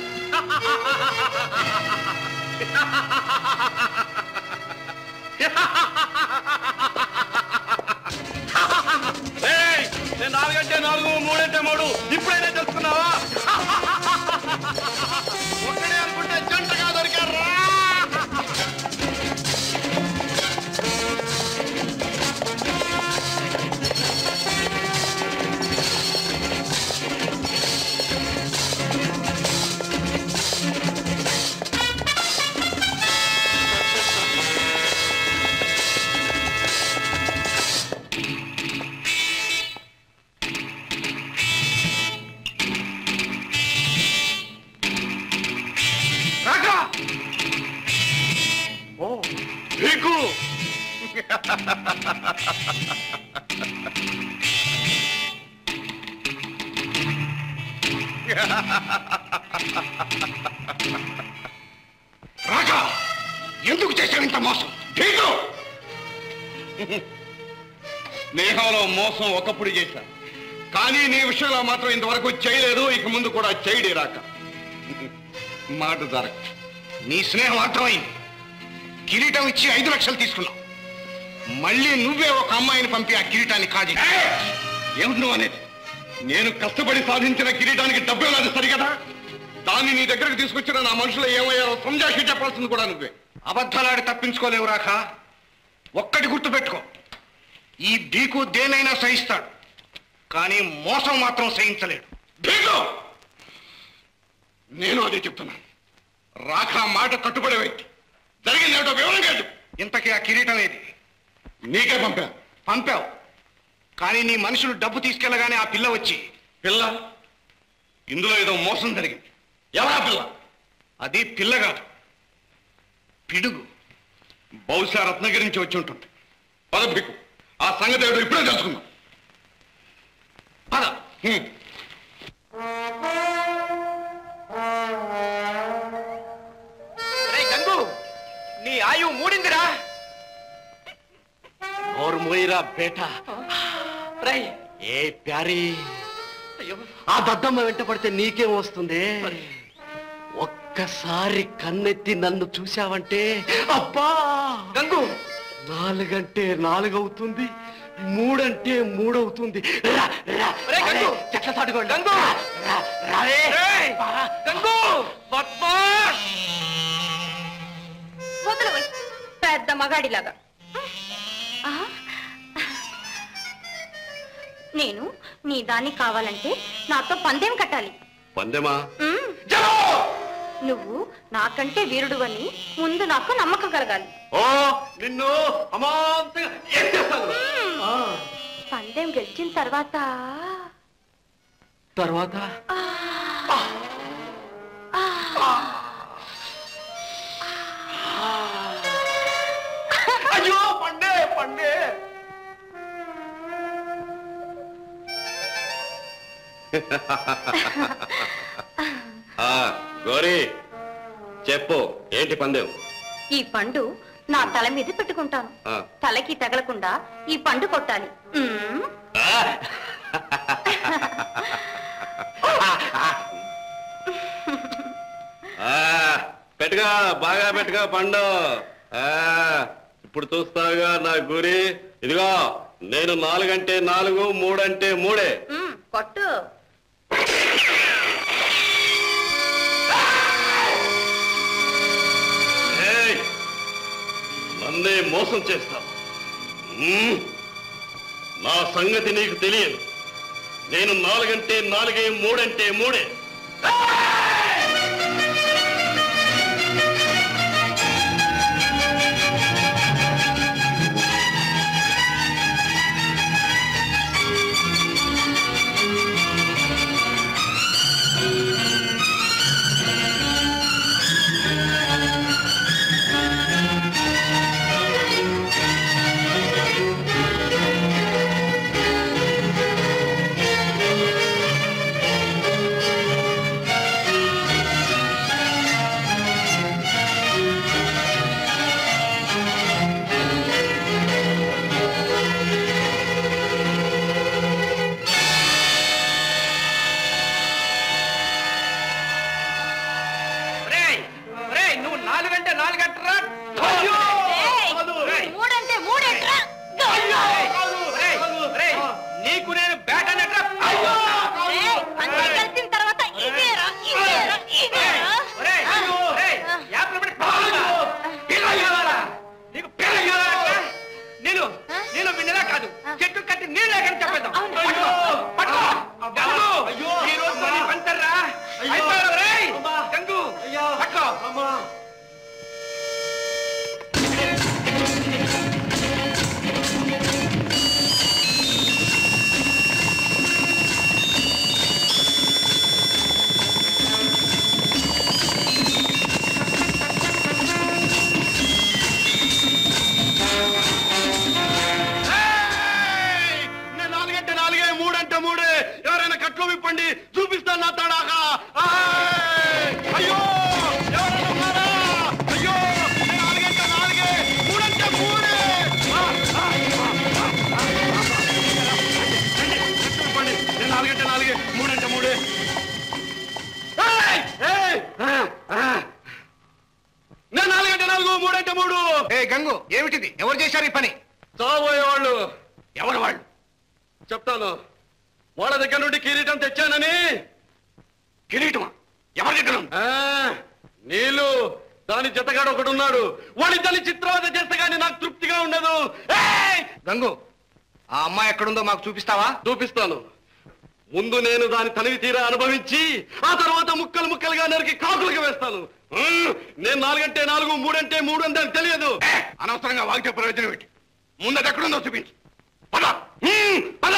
ఏయ్! నేను నాలుగంటే నాలుగు మూడంటే మూడు ఇప్పుడైనా తెలుసుకున్నావా ఒక్కడే అనుకుంటే జంటగా దొరికారా భీకు రాజా ఎందుకు చేశావు ఇంత మోసం భీకు స్నేహంలో మోసం ఒకప్పుడు చేశా కానీ నీ విషయంలో మాత్రం ఇంతవరకు చేయలేదు ఇక ముందు కూడా చేయడే రాక మాట జరగ నీ స్నేహం అర్థమైంది కిరీటం ఇచ్చి ఐదు లక్షలు తీసుకున్నావు మళ్ళీ నువ్వే ఒక అమ్మాయిని పంపి ఆ కిరీటాన్ని కాజీ ఏమిటి నువ్వు అనేది నేను కష్టపడి సాధించిన కిరీటానికి డబ్బు ఇవ్వలేదు సరిగదా దాన్ని నీ దగ్గరకు తీసుకొచ్చిన నా మనుషులు ఏమయ్యారో సంజాషి చెప్పాల్సింది కూడా నువ్వే అబద్ధాలాడి తప్పించుకోలేవు రాక ఒక్కటి గుర్తుపెట్టుకో ఈ డీకు దేనైనా సహిస్తాడు కానీ మోసం మాత్రం సహించలేడు భీకు! నేను అదే చెప్తున్నాను రాక మాట కట్టుబడే వ్యక్తి జరిగింది ఏమిటో వివరంగా చెప్పు. ఇంతకీ ఆ కిరీటం ఏది నీకే పంపా పంపావు కానీ నీ మనుషులు డబ్బు తీసుకెళ్ళగానే ఆ పిల్ల వచ్చి పిల్ల ఇందులో ఏదో మోసం జరిగింది ఎవరా పిల్ల అది పిల్ల కాదు పిడుగు బహుశా రత్నగిరి నుంచి వచ్చి ఉంటుంది పద భీకు ఆ సంగతి ఏమిటో ఇప్పుడే తెలుసుకుందాం పద హ్మ్. గంగు నీ ఆయువు మూడిందిరా और मोईरा बेटा రై ఏ ప్యారీ ఆ దద్దమ్మ వెంట పడితే నీకేం వస్తుంది ఒక్కసారి కన్నెత్తి నన్ను చూశావంటే అబ్బా గంగు నాలుగంటే నాలుగవుతుంది మూడంటే మూడవుతుంది రా, రా, ఒరేయ్ గంగు! అరే, చెట్ల చాటుకోండి గంగు! రా, రా, రావే. రేయ్! గంగు బద్మాష్ వదలవై పెద్ద మగాడిలాగా ఆ? నేను నీ దాన్ని కావాలంటే నాతో పందెం కట్టాలి పందెమా ఉమ్. నువ్వు నాకంటే వీరుడువని ముందు నాకు నమ్మకం కలగాలి ఓ నిన్ను అమాంతంగా ఏం చేస్తాను ఆ, పందెం గెలిచిన తర్వాత తర్వాత అయ్యో పండే పండే ఆ, గౌరీ చెప్పు ఏంటి పందెం ఈ పండు నా తల మీద పెట్టుకుంటాను ఆ. తలకి తగలకుండా ఈ పండు కొట్టాలి ఉమ్. ఆ, పెట్టుగా బాగా పెట్టుగా పండు ఆ, ఇప్పుడు చూస్తావుగా నా గురి ఇదిగో నేను నాలుగంటే నాలుగు మూడంటే మూడే ఉమ్, కొట్టు ఏయ్! నన్నే మోసం చేస్తావు మ్మ్? నా సంగతి నీకు తెలియదు నేను నాలుగంటే నాలుగే మూడంటే మూడే రేయ్ రేయ్ నువ్వు నాలుగంటే నాలుగంటరా అయ్యో ఏయ్, రేయ్, మూడంటే మూడేట్రా రేయ్, రేయ్, నీకు నేను బ్యాట్ అన్నట్రా అయ్యో ఏయ్, పంచె కలిసిన తర్వాత ఇదేరా ఇదేరా ఇదేరా రేయ్, రేయ్, యాపిల్ పడి పాలుగా. పిల్ల ఇవ్వాలా? నీకు పిల్ల ఇవ్వాలంటే నేను నేను విన్నలా కాదు చెట్టు కట్టి నీళ్ళు లేకని చెప్పేద్దాం అవును. అయ్యో, పట్టుకో. గంగు, ఈ రోజు మళ్ళీ పంచర్రా అయిపోయావు రేయ్ గంగు పట్టుకో చూపిస్తాను నా తడాగా ఆయ్! అయ్యో ఎవరైనా ఉన్నారా? అయ్యో నాలుగంటే నాలుగే మూడంటే మూడే ఆ, ఆ, ఆ, ఆ, ఆ, ఆ. చెప్పండి, నేను నాలుగంటే నాలుగే మూడంటే మూడే ఏయ్! ఏయ్! ఆ, ఆ. నేను నాలుగంటే నాలుగు మూడంటే మూడు ఏ గంగు ఏమిటిది ఎవరు చేశారు ఈ పని చావోయేవాళ్ళు ఎవరు వాళ్ళు చెప్తాను వాళ్ళ దగ్గర నుండి కిరీటం తెచ్చానని కిరీటమా ఎవరి దగ్గర ఉంది? ఆ, నీళ్ళు దాని జతగాడు ఒకడు ఉన్నాడు వాళ్ళిద్దరిని చిత్రవద చేస్తే గానీ నాకు తృప్తిగా ఉండదు ఏయ్! గంగు ఆ అమ్మాయి ఎక్కడుందో మాకు చూపిస్తావా చూపిస్తాను ముందు నేను దాని తనివి తీరా అనుభవించి ఆ తర్వాత ముక్కలు ముక్కలుగా నరికి కాకులకు వేస్తాను ఉమ్, నేను నాలుగంటే నాలుగు మూడంటే మూడు అంటే నాకు తెలియదు ఏ, అనవసరంగా వాగితే ప్రయోజనం ఏంటి ముందు అది ఎక్కడుందో చూపించు పద ఉమ్, పద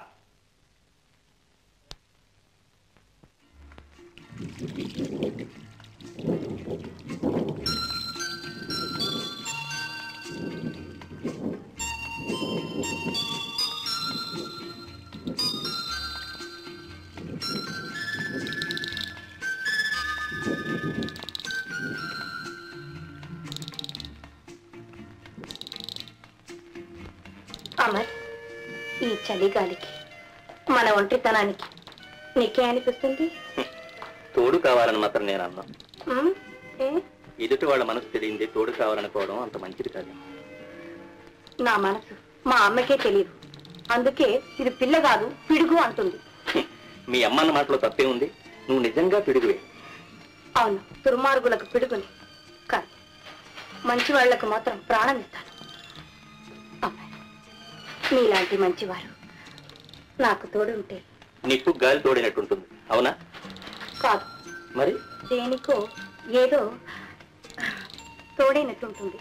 అమర్ ఈ చలిగాలికి మన ఒంటరితనానికి నీకే అనిపిస్తుంది తోడు కావాలని మాత్రం నేను అన్నా ఉమ్, ఏ? ఎదుటి వాళ్ళ మనసు తెలియంది తోడు కావాలనుకోవడం అంత మంచిది కాదు నా మనసు మా అమ్మకే తెలియదు అందుకే ఇది పిల్ల కాదు పిడుగు అంటుంది మీ అమ్మన్న మాటలో తప్పే ఉంది నువ్వు నిజంగా పిడుగువే అవును దుర్మార్గులకు పిడుగుని కాదు మంచి వాళ్లకు మాత్రం ప్రాణం ఇస్తాను అమ్మాయి నీలాంటి మంచివారు నాకు తోడుంటే నీకు గాలి తోడినట్టుంటుంది అవునా కాదు మరి దేనికో ఏదో తోడైనట్టుంటుంది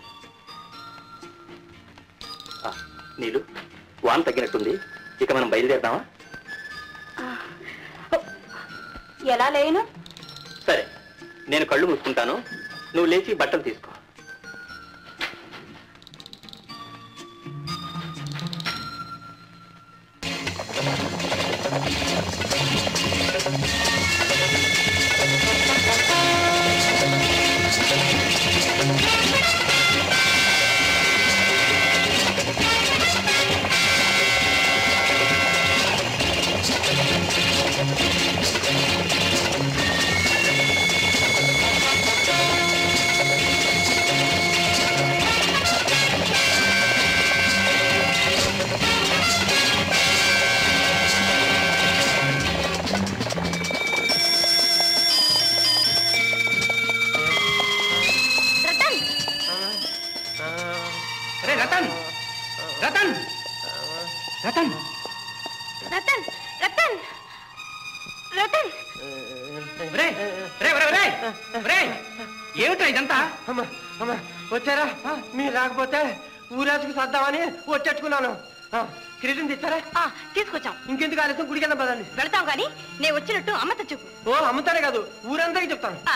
ఆ, నీలు వాన తగ్గినట్టుంది ఇక మనం బయలుదేరదామా ఎలా లేను సరే నేను కళ్ళు మూసుకుంటాను నువ్వు లేచి బట్టలు తీసుకో రతన్ రే రతన్ రతన్ రతన్ రతన్ రతన్ రతన్ రే రే రే రే రే ఏమిటా ఇదంతా అమ్మా అమ్మా వచ్చారా మీరు రాకపోతే ఊరాజుకు సర్దామని వచ్చేట్టుకున్నాను ఆ, కిరీటం తెచ్చారా ఆ, తీసుకొచ్చాం ఇంకెందుకు ఆలస్యం గుడికెళ్ళం పదండి వెళ్తాం కానీ నేను వచ్చినట్టు అమ్మతో చెప్పు ఓ అమ్ముతానే కాదు ఊరందరికీ చెప్తాను ఆ,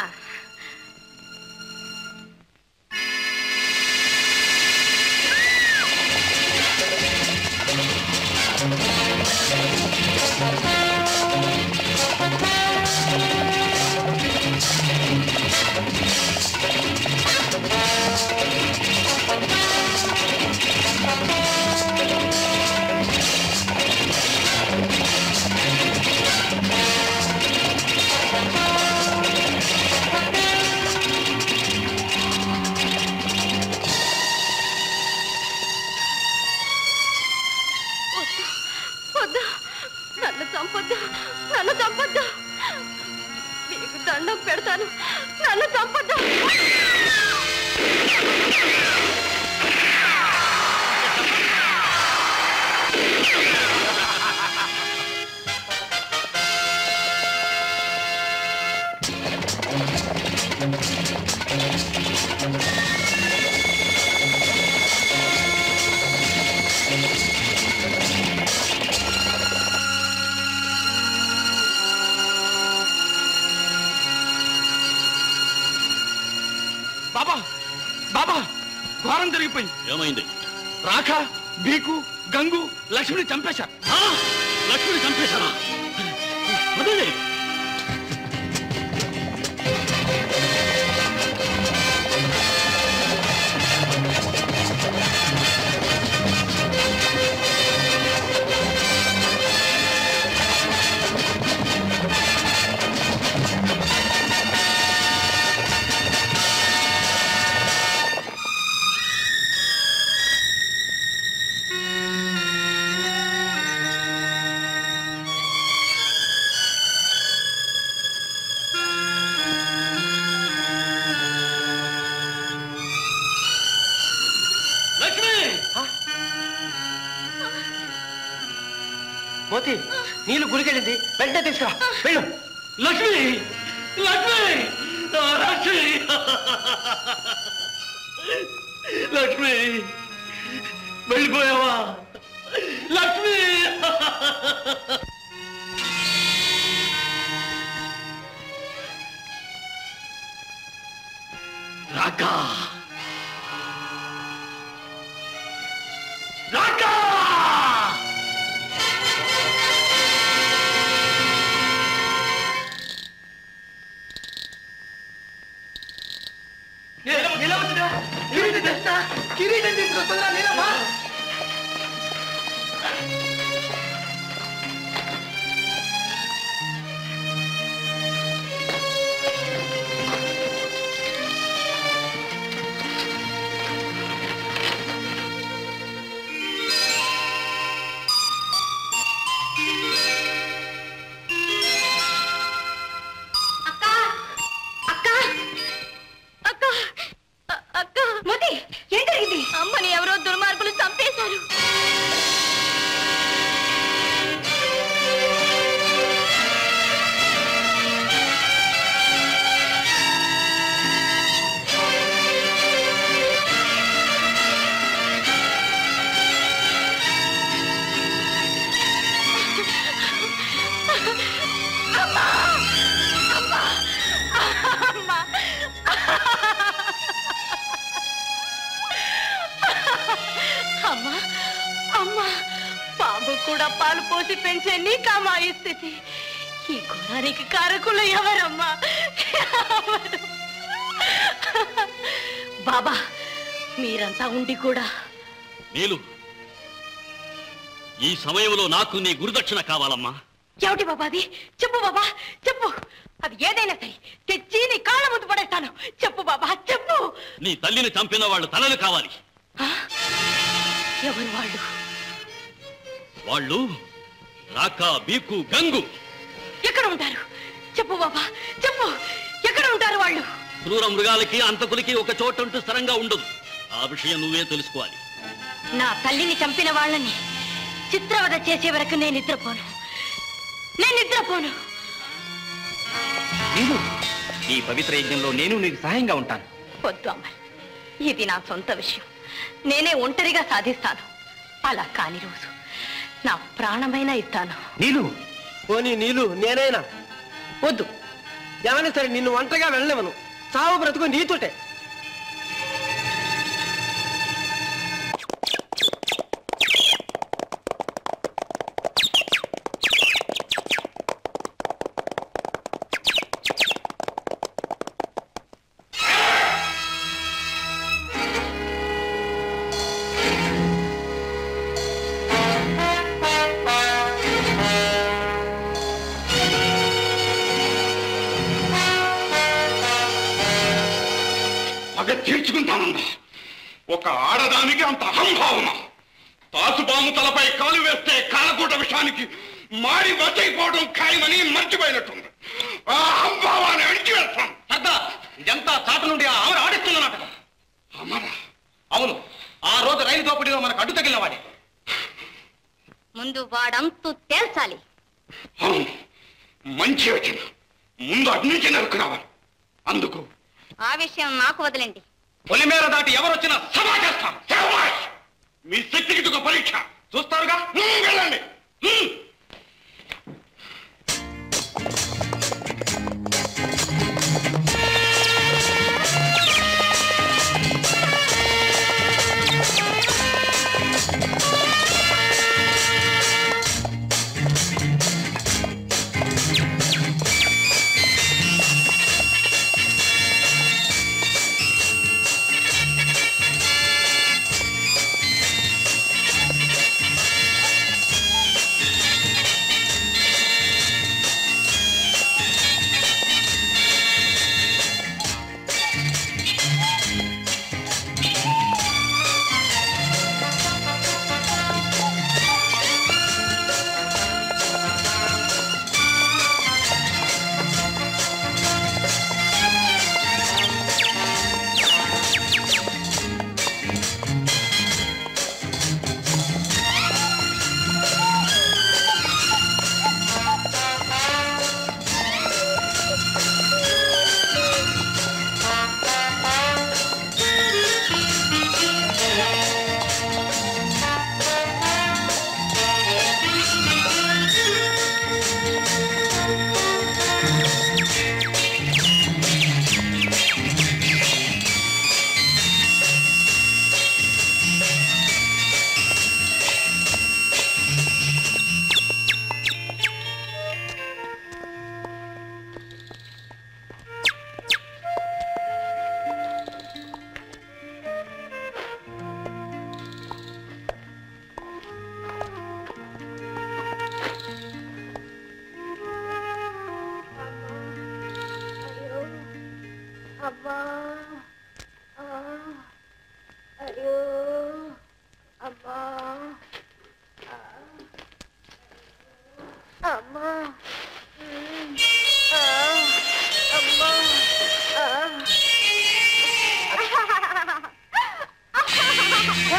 వద్దు వద్దు నన్ను చంపొద్దు నన్ను చంపొద్దు మీకు దండం పెడతాను నన్ను చంపొద్దు బాబా బాబా ఘోరం జరిగిపోయింది ఏమైంది రాఖ బీకు గంగు లక్ష్మిని చంపేశారు లక్ష్మిని చంపేశారా వదిలే. లక్ష్మి మోతి నీళ్ళు గురికెళ్ళింది వెంటనే తీసుకురా వెళ్ళు లక్ష్మి లక్ష్మి ఆ, లక్ష్మి లక్ష్మి వెళ్ళిపోయావా లక్ష్మి రాకా రాకా కిరీటం తీసుకొస్తుందా నీలమ్మా అక్క అక్క అక్క అ- అక్క మోతి ఏం జరిగింది అమ్మని ఎవరో దుర్మార్గులు చంపేశారు అమ్మా అమ్మా అమ్మా బాబు కూడా పాలు పోసి పెంచే నీకా మా ఈ స్థితి ఈ గుణానికి కారకులు ఎవరమ్మా ఎవరు? బాబా మీరంతా ఉండి కూడా నీలు ఈ సమయంలో నాకు నీ గురుదక్షిణ కావాలమ్మా ఏమిటి బాబా అది చెప్పు బాబా చెప్పు అది ఏదైనా సరే తెచ్చి నీ కాళ్ళ ముందు పడేస్తాను చెప్పు బాబా చెప్పు నీ తల్లిని చంపిన వాళ్ళు తలలు కావాలి ఆ? ఎవరు వాళ్ళు వాళ్ళు రాకా బీకు గంగు ఎక్కడ ఉంటారు చెప్పు బాబా చెప్పు ఎక్కడ ఉంటారు వాళ్ళు క్రూర మృగాలకి అంతకులకి ఒక చోటంటూ స్థిరంగా ఉండదు ఆ విషయం నువ్వే తెలుసుకోవాలి నా తల్లిని చంపిన వాళ్ళని చిత్రవద చేసే వరకు నేను నిద్రపోను నేను నిద్రపోను నీలు ఈ పవిత్ర యజ్ఞంలో నేను నీకు సహాయంగా ఉంటాను వద్దు అమర్ ఇది నా సొంత విషయం నేనే ఒంటరిగా సాధిస్తాను అలా కాని రోజు నా ప్రాణమైనా ఇస్తాను నీలు పోనీ నీళ్ళు నేనైనా వద్దు ఏమైనా సరే నిన్ను ఒంటరిగా వెళ్ళలేవను చావు బ్రతుకు నీతోటే పగ తీర్చుకుంటానన్నా ఒక ఆడదానికి అంత అహంభావమా తాసుబాము తలపై కాలు వేస్తే కాలకూట విషానికి మాడి బతైపోవడం ఖాయమని మర్చిపోయినట్టుంది ఆ అహంభావాన్ని అణిచివేస్తాం సర్దార్ ఇదంతా చాటు నుండి ఆ అమర ఆడిస్తున్న నాటకం అమర అవును ఆ రోజు రైలు దోపిడీలో మనకు అడ్డు తగిలిన వాడే ముందు వాడంతు తేల్చాలి అవును మంచి యోచన ముందు అటు నుంచి నరుకు రావాలి అందుకు ఆ విషయం నాకు వదిలేండి పొలిమేర దాటి ఎవరొచ్చినా సభా చేస్తాం శభాష్! మీ శక్తికి ఇది ఒక పరీక్ష చూస్తారుగా హ్మ్, వెళ్ళండి హ్మ్. ఆ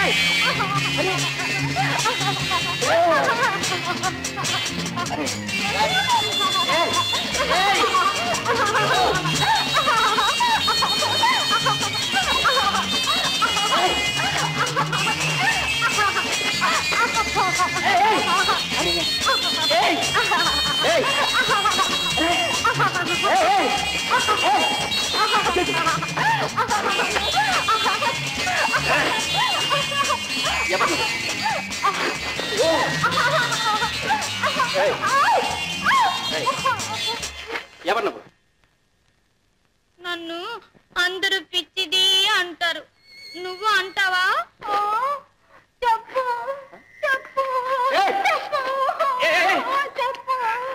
ఎవరు నువ్వు నన్ను అందరూ పిచ్చిది అంటారు నువ్వు అంటావా చెప్పు చెప్పు చెప్పు చెప్పు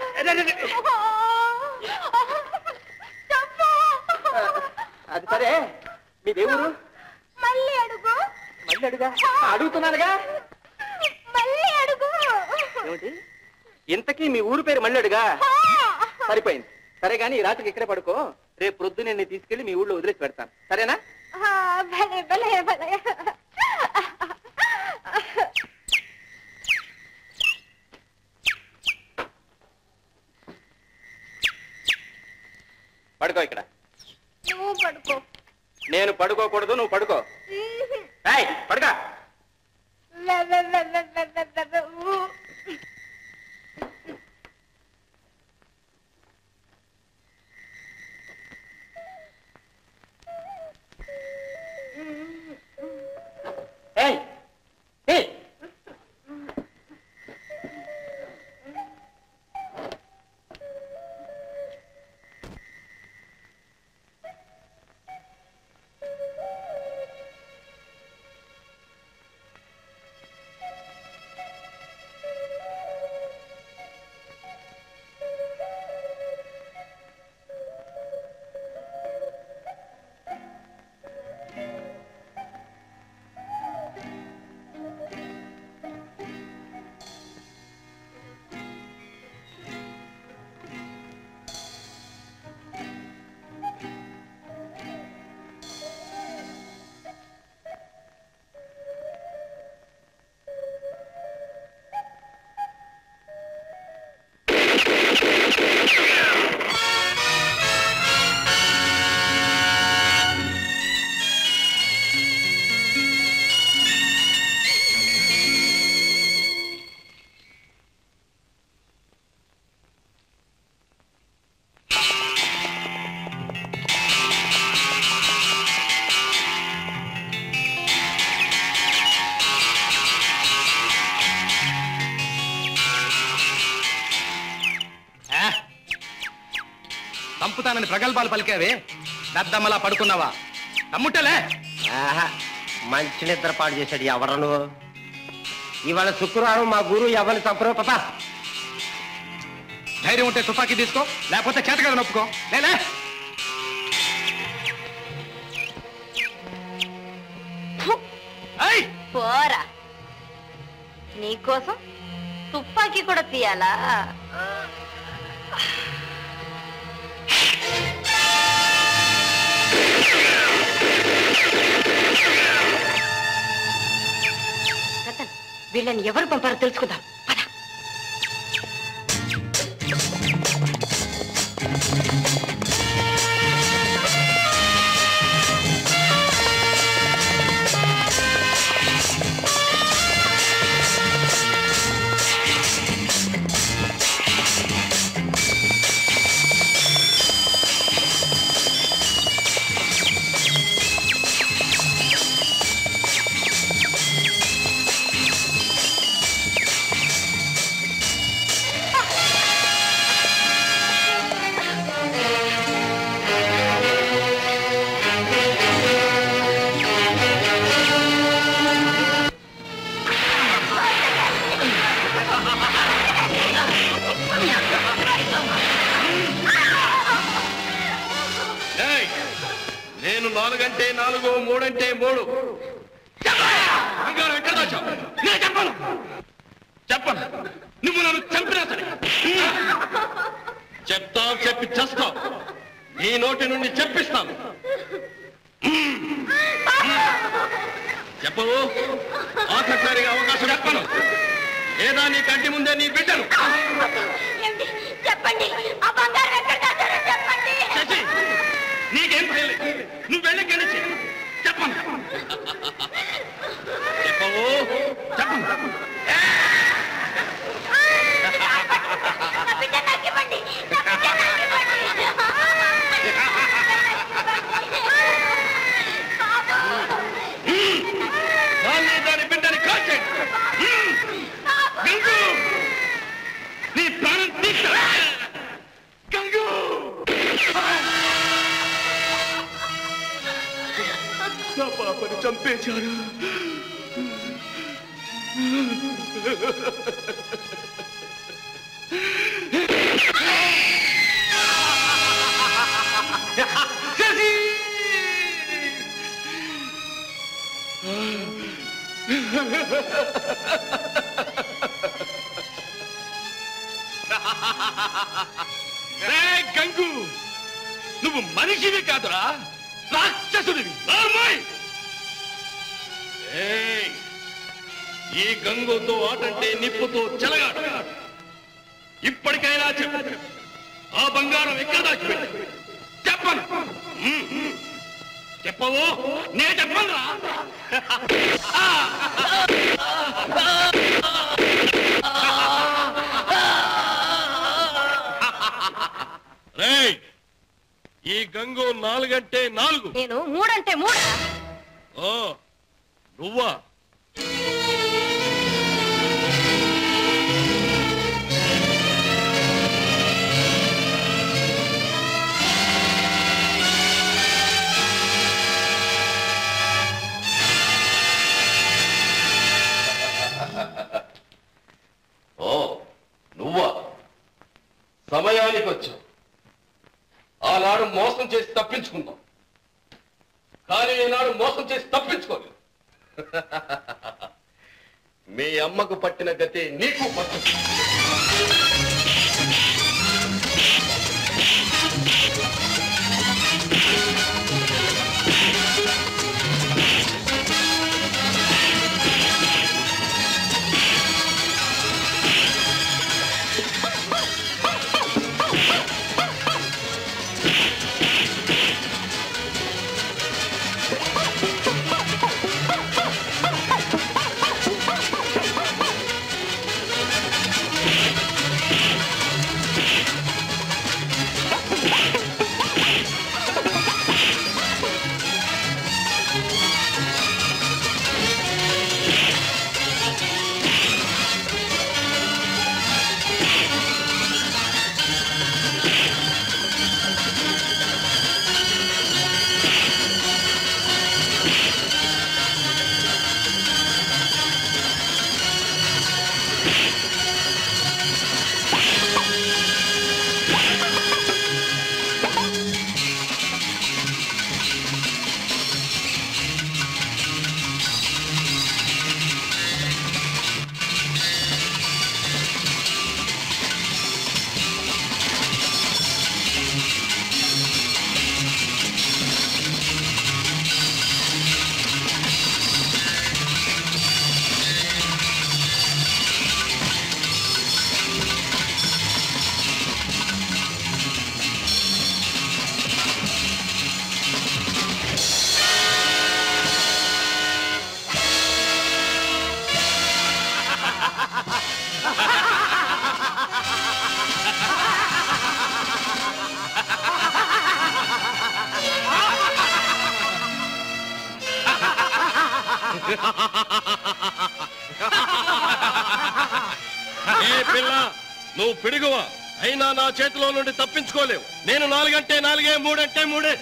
చెప్పు అది సరే మీ దేవుడు మళ్ళీ అడుగు మళ్ళీ అడుగా అడుగుతున్నానుగా మళ్ళీ అడుగు ఏమిటి ఇంతకీ మీ ఊరు పేరు మళ్ళీ అడుగా సరిపోయింది సరే కానీ ఈ రాత్రికి ఇక్కడే పడుకో రేపు ప్రొద్దునే నేను తీసుకెళ్లి మీ ఊళ్ళో వదిలేసి పెడతాను సరేనా ఆ, భలే భలే భలే పడుకో ఇక్కడ నువ్వు పడుకో నేను పడుకోకూడదు నువ్వు పడుకో ఏయ్ పడుకో వె, వె, వె, వె, వె, వె, వె, వె, ఊ. ఏయ్ ఏయ్ చంపుతానని ప్రగల్భాలు పలికావే దద్దమ్మలా పడుకున్నావా తమ్ముట్టలే ఆహా, మంచి నిద్ర పాడు చేశాడు ఎవరు నువ్వు ఇవాళ శుక్రవారం మా గురువు ఎవరిని చంపరు పాపా ధైర్యం ఉంటే తుపాకీ తీసుకో లేకపోతే చేతగా నొప్పుకో లేలే ఐ! పోరా నీకోసం తుపాకీ కూడా తీయాలా రతన్ వీళ్ళని ఎవరు పంపారో తెలుసుకుందాం పద ఏయ్! నేను నాలుగంటే నాలుగు మూడంటే మూడు బంగారం ఎక్కడ దాచావు? నేను చెప్పను చెప్పను నువ్వు నన్ను చంపినా సరే చెప్తావు చెప్పి చేస్తావు నీ నోటి నుండి చెప్పిస్తాను చెప్పవు ఆఖరిసారిగా అవకాశం చెప్పను లేదా నీ కంటి ముందే నీ బిడ్డను చెప్పండి ఆ బంగారం ఎక్కడ దాచారో చెప్పండి శశి నీకేం తెలియదు నువ్వు వెళ్ళి గెలిచి చెప్పను చెప్పవు చెప్పను నా బిడ్డ నాకు ఇవ్వండి నా బిడ్డ నాకు ఇవ్వండి వాళ్ళని దాని బిడ్డని కాల్చేయండి హ్మ్. గంగు నీ ప్రాణం తీస్తా గంగు నా పాపని చంపేశారు శశి రే గంగు నువ్వు మనిషివి కాదురా రాక్షసుడివి నార్మల్ ఏయ్, ఈ గంగుతో ఆటంటే నిప్పుతో చెలగాడు ఇప్పటికైనా చెప్పు ఆ బంగారం ఎక్కడ దాచిపెట్టు చెప్పను హ్మ్, హ్మ్. చెప్పవు నే చెప్పను రేయ్ ఈ గంగు నాలుగంటే నాలుగు నేను మూడంటే మూడు ఓ నువ్వా ఓ నువ్వా సమయానికి వచ్చావు ఆనాడు మోసం చేసి తప్పించుకుందాం కానీ ఈనాడు మోసం చేసి తప్పించుకోలేదు మీ అమ్మకు పట్టిన గతి నీకు పట్టు ఏ పిల్ల నువ్వు పిడుగువా అయినా నా చేతిలో నుండి తప్పించుకోలేవు నేను నాలుగంటే నాలుగే మూడంటే మూడే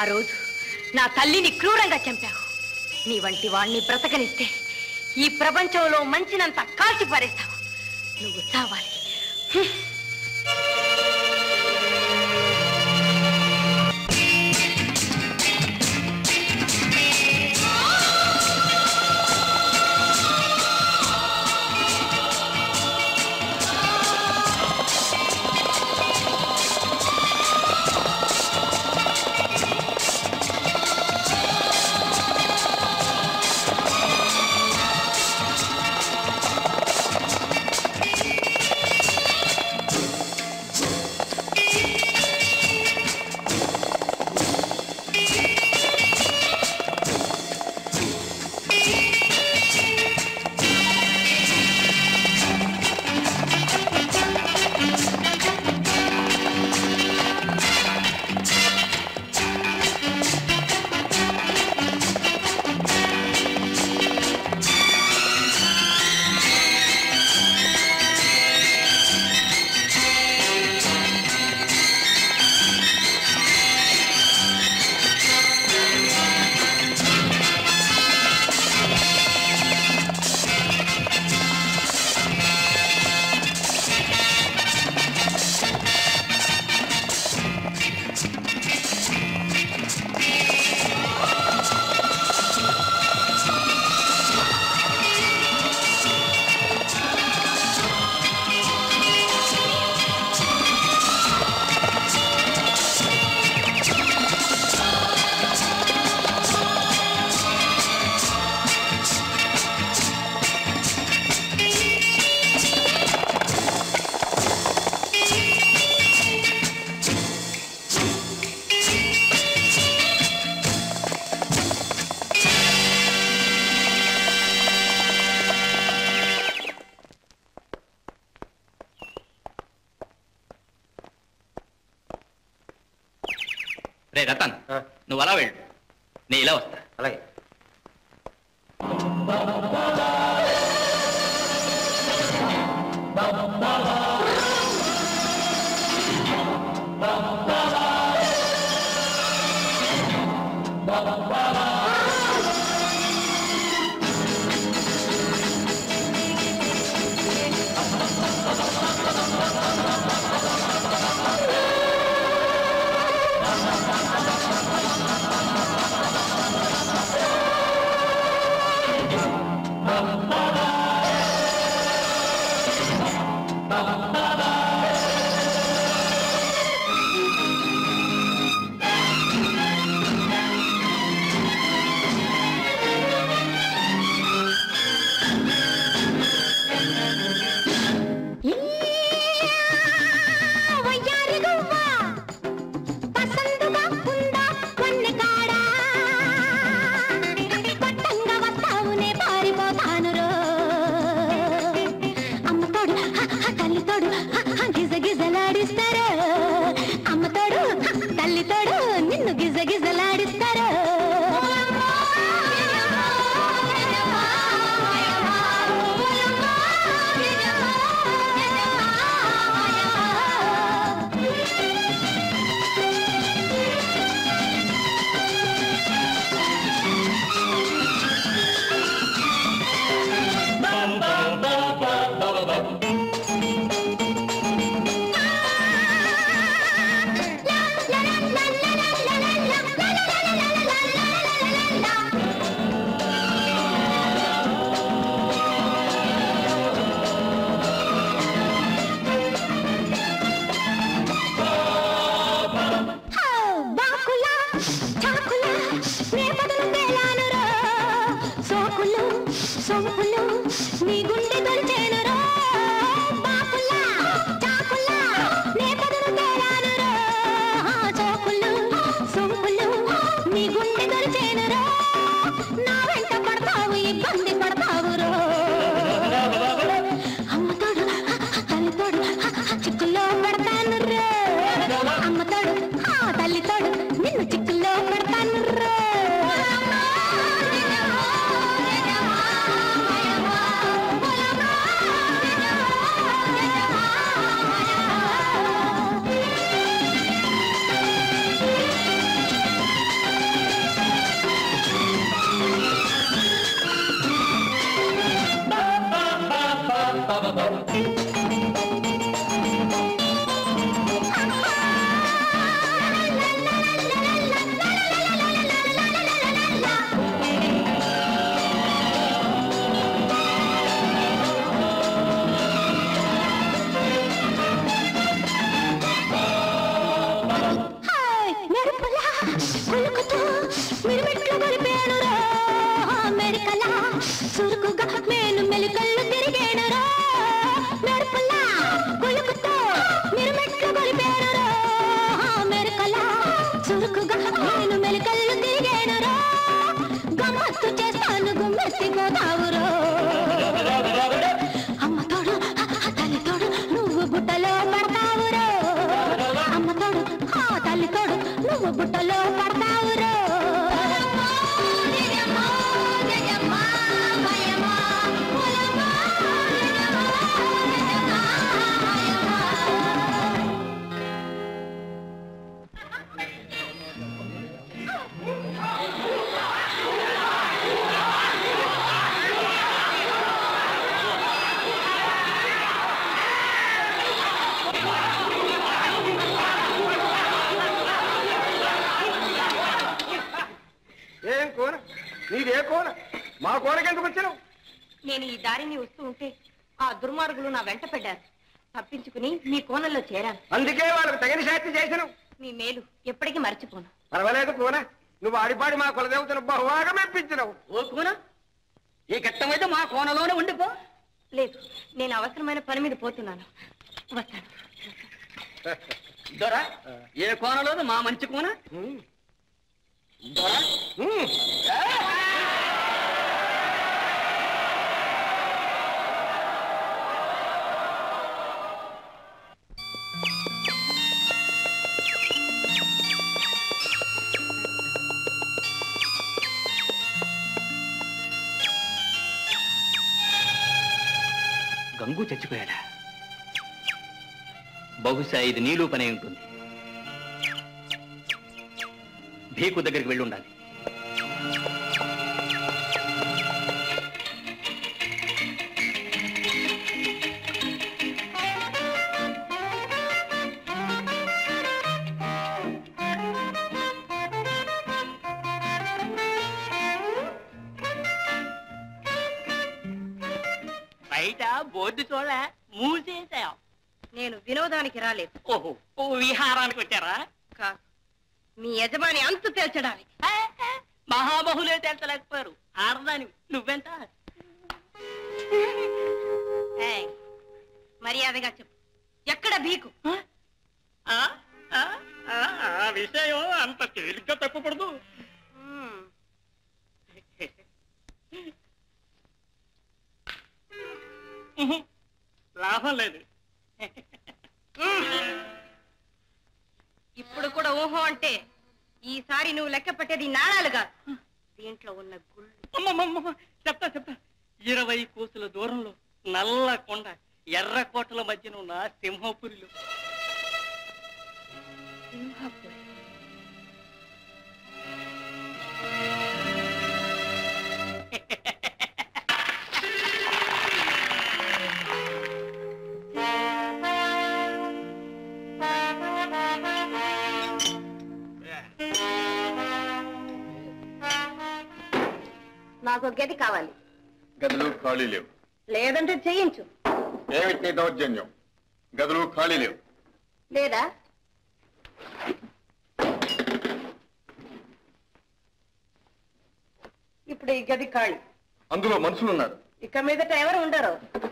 రోజు నా తల్లిని క్రూరంగా చంపావు నీ వంటి వాణ్ణి బ్రతకనిస్తే ఈ ప్రపంచంలో మంచినంత కాల్చి పారేస్తావు నువ్వు చావాలి హ్మ్. రే రతన్ ఆ, నువ్వు అలా వెళ్ళు నేను ఇలా వస్తా అలాగే ఆ హాయ్ మెరుపులా కులుకుతూ మిరుమిట్లు గొలిపేనురా మెరికలా చురుకుగా మేను మెలికళ్ళు తిరిగేనురా మెరుపులా కులుకుతూ మిరుమిట్లు గొలిపేనురా మెరికలా చురుకుగా మేను మెలికళ్ళు తిరిగేనురా గమ్మత్తు చేస్తాను గుమ్మెత్తిపోతావురో అమ్మ తోడు ఆ తల్లి తోడు నువ్వు బుట్టలో పడతావురో అమ్మ తోడు ఆ తల్లి తోడు నువ్వు బుట్టలో పడతావురో ఏం కోన నీదే కోన మా కోనకి ఎందుకు వచ్చినావు నేను ఈ దారిని వస్తూ ఉంటే ఆ దుర్మార్గులు నా వెంట పడ్డారు తప్పించుకుని మీ కోణంలో చేరాను అందుకే వాళ్ళకి తగిన శాస్తి చేసినావు మీ మేలు ఎప్పటికీ మర్చిపోను పర్వాలేదు కోన నువ్వు ఆడిపాడి మా కులదేవతను బహువాగా మెప్పించినావు ఓ కూన ఈ ఘట్టమైతే మా కోనలోనే ఉండిపో లేదు నేను అవసరమైన పని మీద పోతున్నాను వస్తాను దొరా ఏ కోనలోదు మా మంచి కోన దొరా గంగు చచ్చిపోయాడా బహుశా ఇది నీలు పనే ఉంటుంది భీకు దగ్గరికి వెళ్ళి ఉండాలి బయట బోర్డు చూడ మూసేసాం నేను వినోదానికి రాలేదు ఓహో ఓ విహారానికి వచ్చారా కాదు మీ యజమాని అంతు తేల్చడానికి ఆ, ఆ, మహాబహులే తెలచలేకపోయారు ఆడదాని నువ్వెంత ఏయ్, మర్యాదగా చెప్పు ఎక్కడ భీకు ఆ, ఆ, ఆ, ఆ విషయం అంత తేలిగ్గా తప్పకూడదు మ్మ్. లాభం లేదు ఇప్పుడు కూడా ఊహో అంటే ఈసారి నువ్వు లెక్క పెట్టేది నాణాలు కాదు దీంట్లో ఉన్న గుళ్ళు అమ్మమ్మమ్మ చెప్తా చెప్తా ఇరవై కోసుల దూరంలో నల్ల కొండ ఎర్ర కోటల మధ్యన ఉన్న సింహపురిలో సింహాపురి నాకు గది కావాలి గదులు ఖాళీ లేవు లేదంటే చేయించు ఏమిటి దౌర్జన్యం గదులు ఖాళీ లేవు లేదా ఇప్పుడు ఈ గది ఖాళీ అందులో మనుషులు ఉన్నారు ఇక మీదట ఎవరు ఉండరు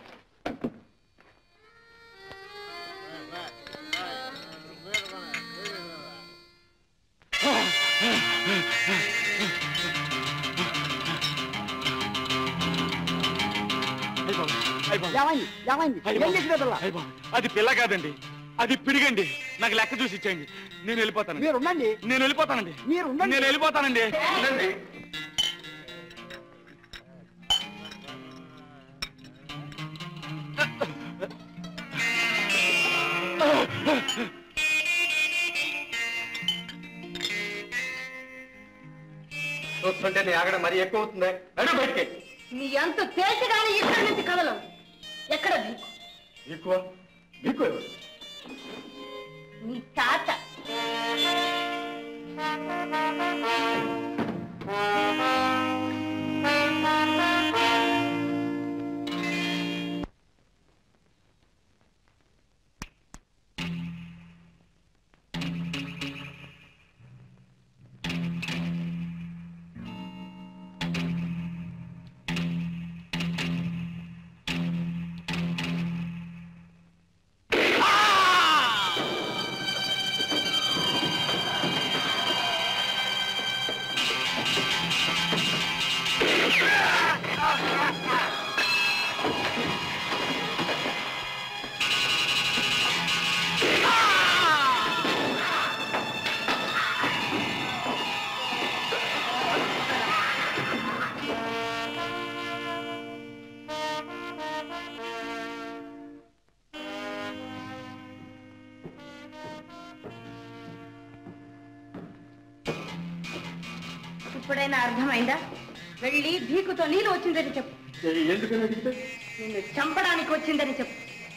అది పిల్ల కాదండి అది పిడిగండి నాకు లెక్క చూసి ఇచ్చేయండి నేను వెళ్ళిపోతాను మీరు ఉండండి నేను వెళ్ళిపోతానండి మీరు ఉండండి. నేను వెళ్ళిపోతానండి ఉండండి. చూస్తుంటే నీ ఆగడం మరీ ఎక్కువ అవుతుంది నడు బయటికి నీ అంత తేల్చగానే ఇక్కడి నుంచి కదలం ఎక్కడ ఎక్కువ ఎక్కువ ఎవరు నీ తాత ఇప్పుడైనా అర్థమైందా వెళ్ళి భీకుతో నీళ్ళు వచ్చిందని చెప్పు ఎందుకని అడిగితే నిన్ను చంపడానికి వచ్చిందని చెప్పు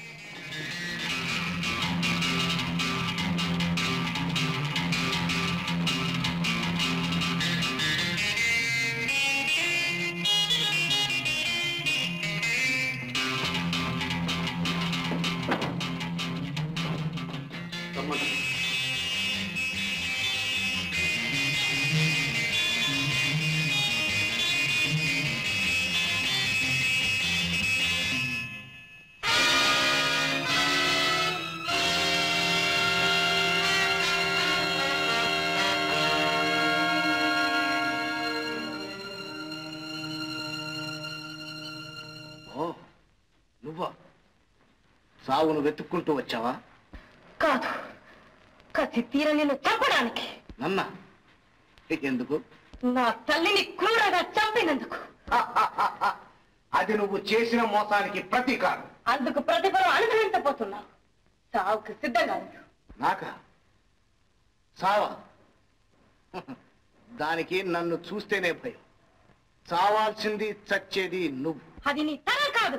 ఓ నువ్వా సావును వెతుక్కుంటూ వచ్చావా కాదు కసి తీర నిన్ను చంపడానికి నన్న ఎందుకు నా తల్లిని క్రూరగా చంపినందుకు ఆ, ఆ, ఆ, ఆ. అది నువ్వు చేసిన మోసానికి ప్రతీకారం అందుకు ప్రతిఫలం అనుభవించబోతున్నావు సావుకు సిద్ధంగా ఉండు నాక సావా దానికి నన్ను చూస్తేనే భయం చావాల్సింది చచ్చేది నువ్వు అది నీ తరం కాదు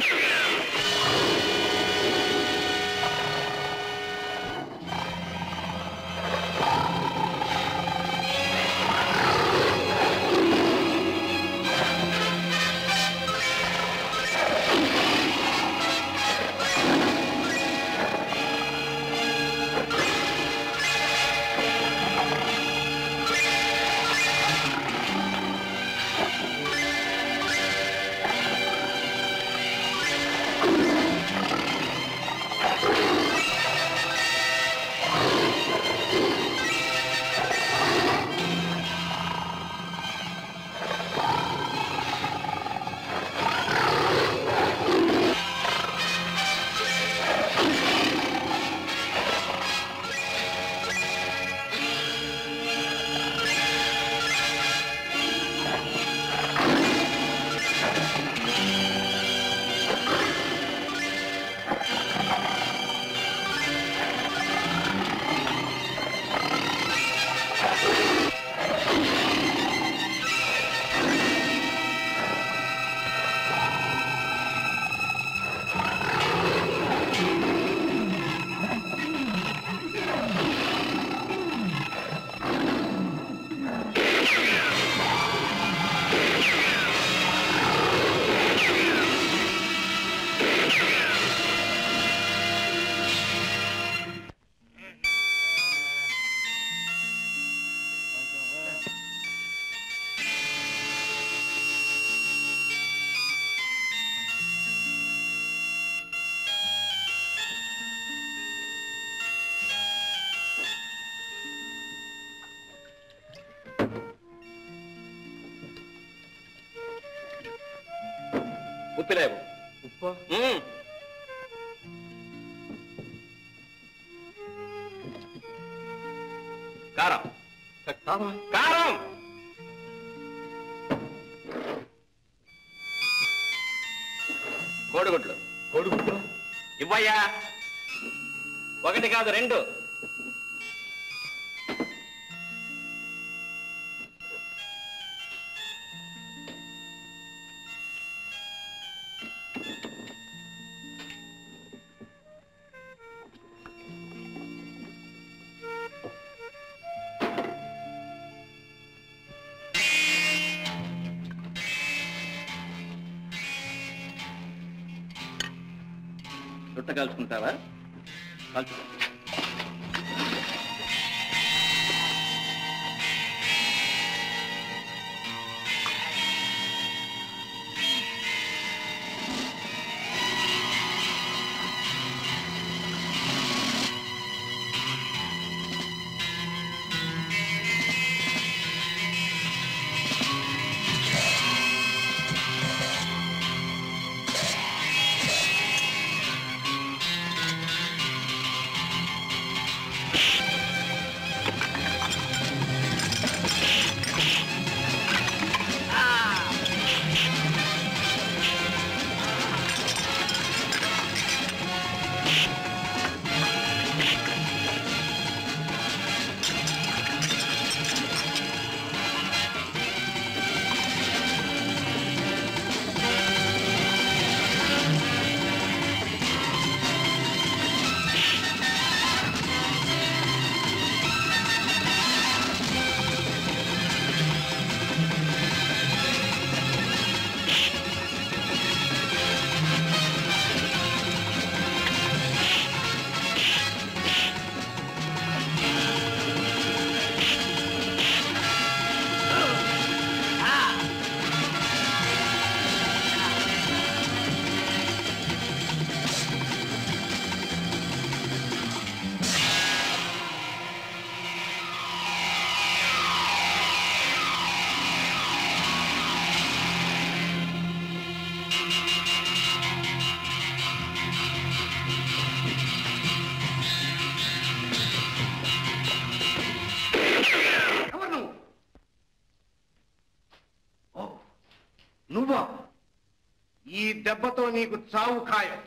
ఉప్పిలేవు ఉప్ప మ్మ్. కారం కారం కోడిగుడ్లు కొడుకు ఇవ్వయ్యా ఒకటి కాదు రెండు చుట్ట కాల్చుకుంటావా కాల్చుకో ఎవరు నువ్వు ఓ నువ్వా ఈ దెబ్బతో నీకు చావు ఖాయం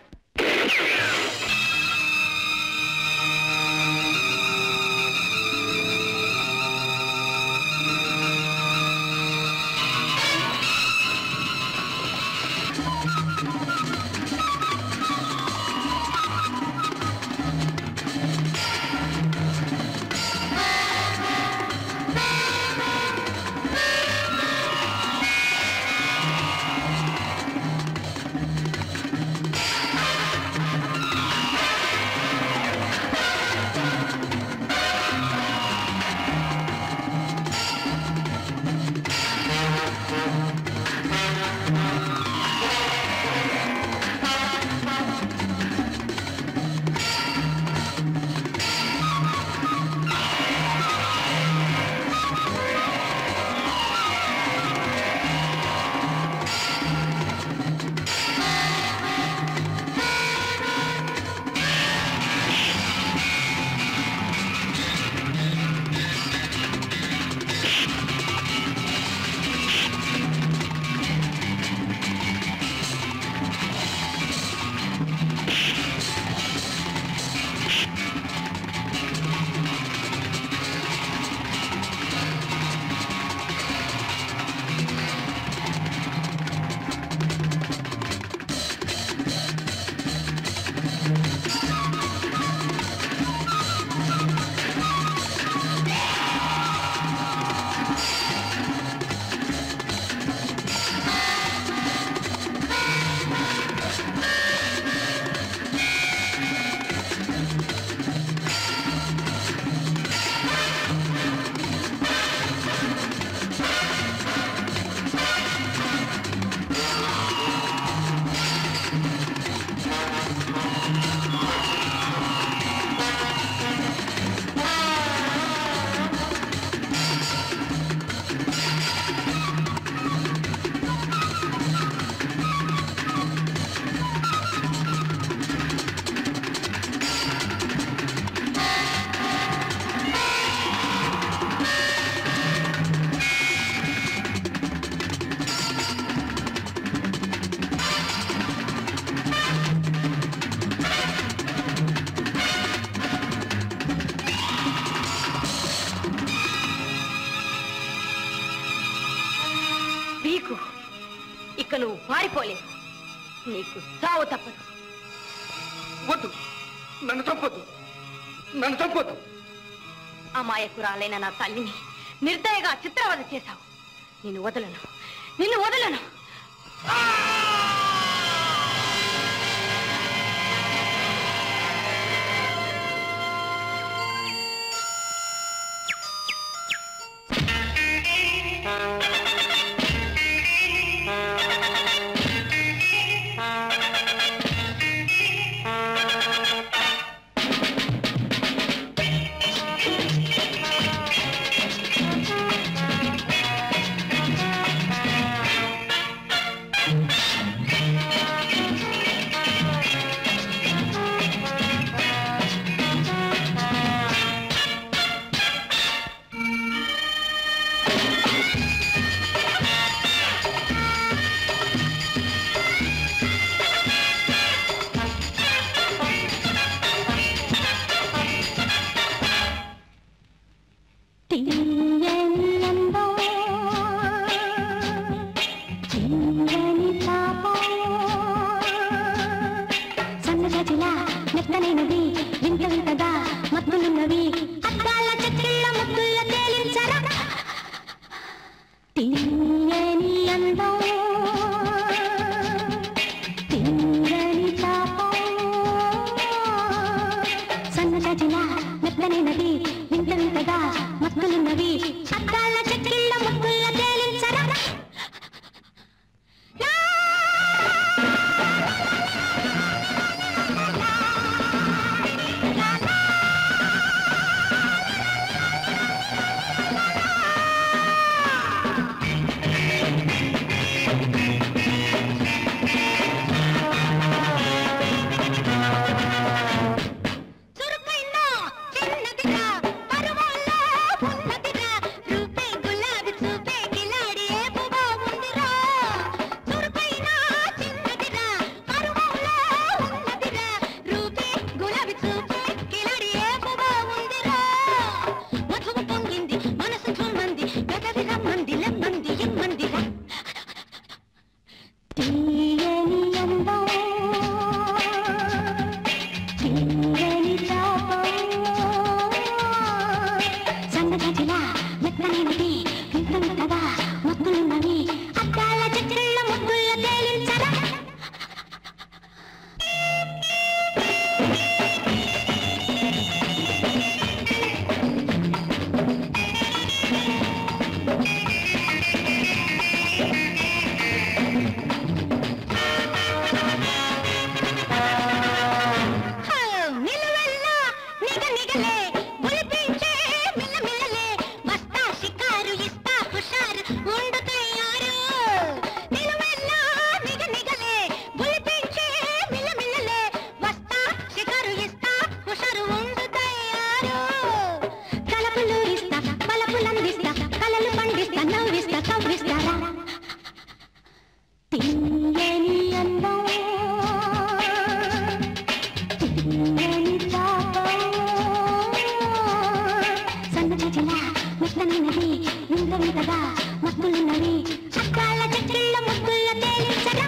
వీకు ఇక నువ్వు పారిపోలేవు నీకు సావు తప్పదు వద్దు నన్ను చంపొద్దు నన్ను చంపొద్దు అమాయకురాలైన నా తల్లిని నిర్దయగా చిత్రవద చేశావు నిన్ను వదలను నిన్ను వదలను మెత్తనైనవి వింత వింతగా మత్తులున్నవి అద్దాల చక్కెళ్ళ ముద్దుల తేలించరా తీయని అందం తీరని తాపం సన్నజాజిల మెత్తనైనది వింత వింతగా మత్తులున్నవి అద్దాల చక్కెళ్ళ ముద్దుల తేలించరా చురుకైన చిన్నదిరా పరువాల్లో ఉన్నదిరా రూపే గులాబీ చూపే కిలాడి ఏపుగా ఉందిరా చురుకైన చిన్నదిరా పరువాల్లో ఉన్నదిరా రూపే గులాబీ చూపే కిలాడి ఏపుగా ఉందిరా మధువు పొంగింది మనసు చుమ్మంది పెదవి రమ్మంది లెమ్మంది ఇమ్మందిరా తీయని అందం తీయని సన్నగజిలా మెత్తనైనది వింత వింతగా ముద్దులున్నవి అద్దాల చక్కెళ్ళ ముద్దుల తేలించరా నిలువెల్లా నిగ నిగలే ఒలిపించే మిల్ల మిల్లలే వస్తా షికారు ఇస్తా హుషారు ఉండు తయారు నిలువెల్లా నిగ నిగలే ఒలిపించే మిల్ల మిల్లలే వస్తా షికారు ఇస్తా హుషారు ఉండు తయారు కలపులు ఇస్తా పలపులందిస్తా కలలు పండిస్తా నవ్విస్తా కవ్విస్తారా తీయని అందం తీయని తాపం సన్నజాజిలా మెత్తనైనది వింత వింతగా మత్తులున్నవి అద్దాల చక్కెళ్ళ ముద్దుల తేలించరా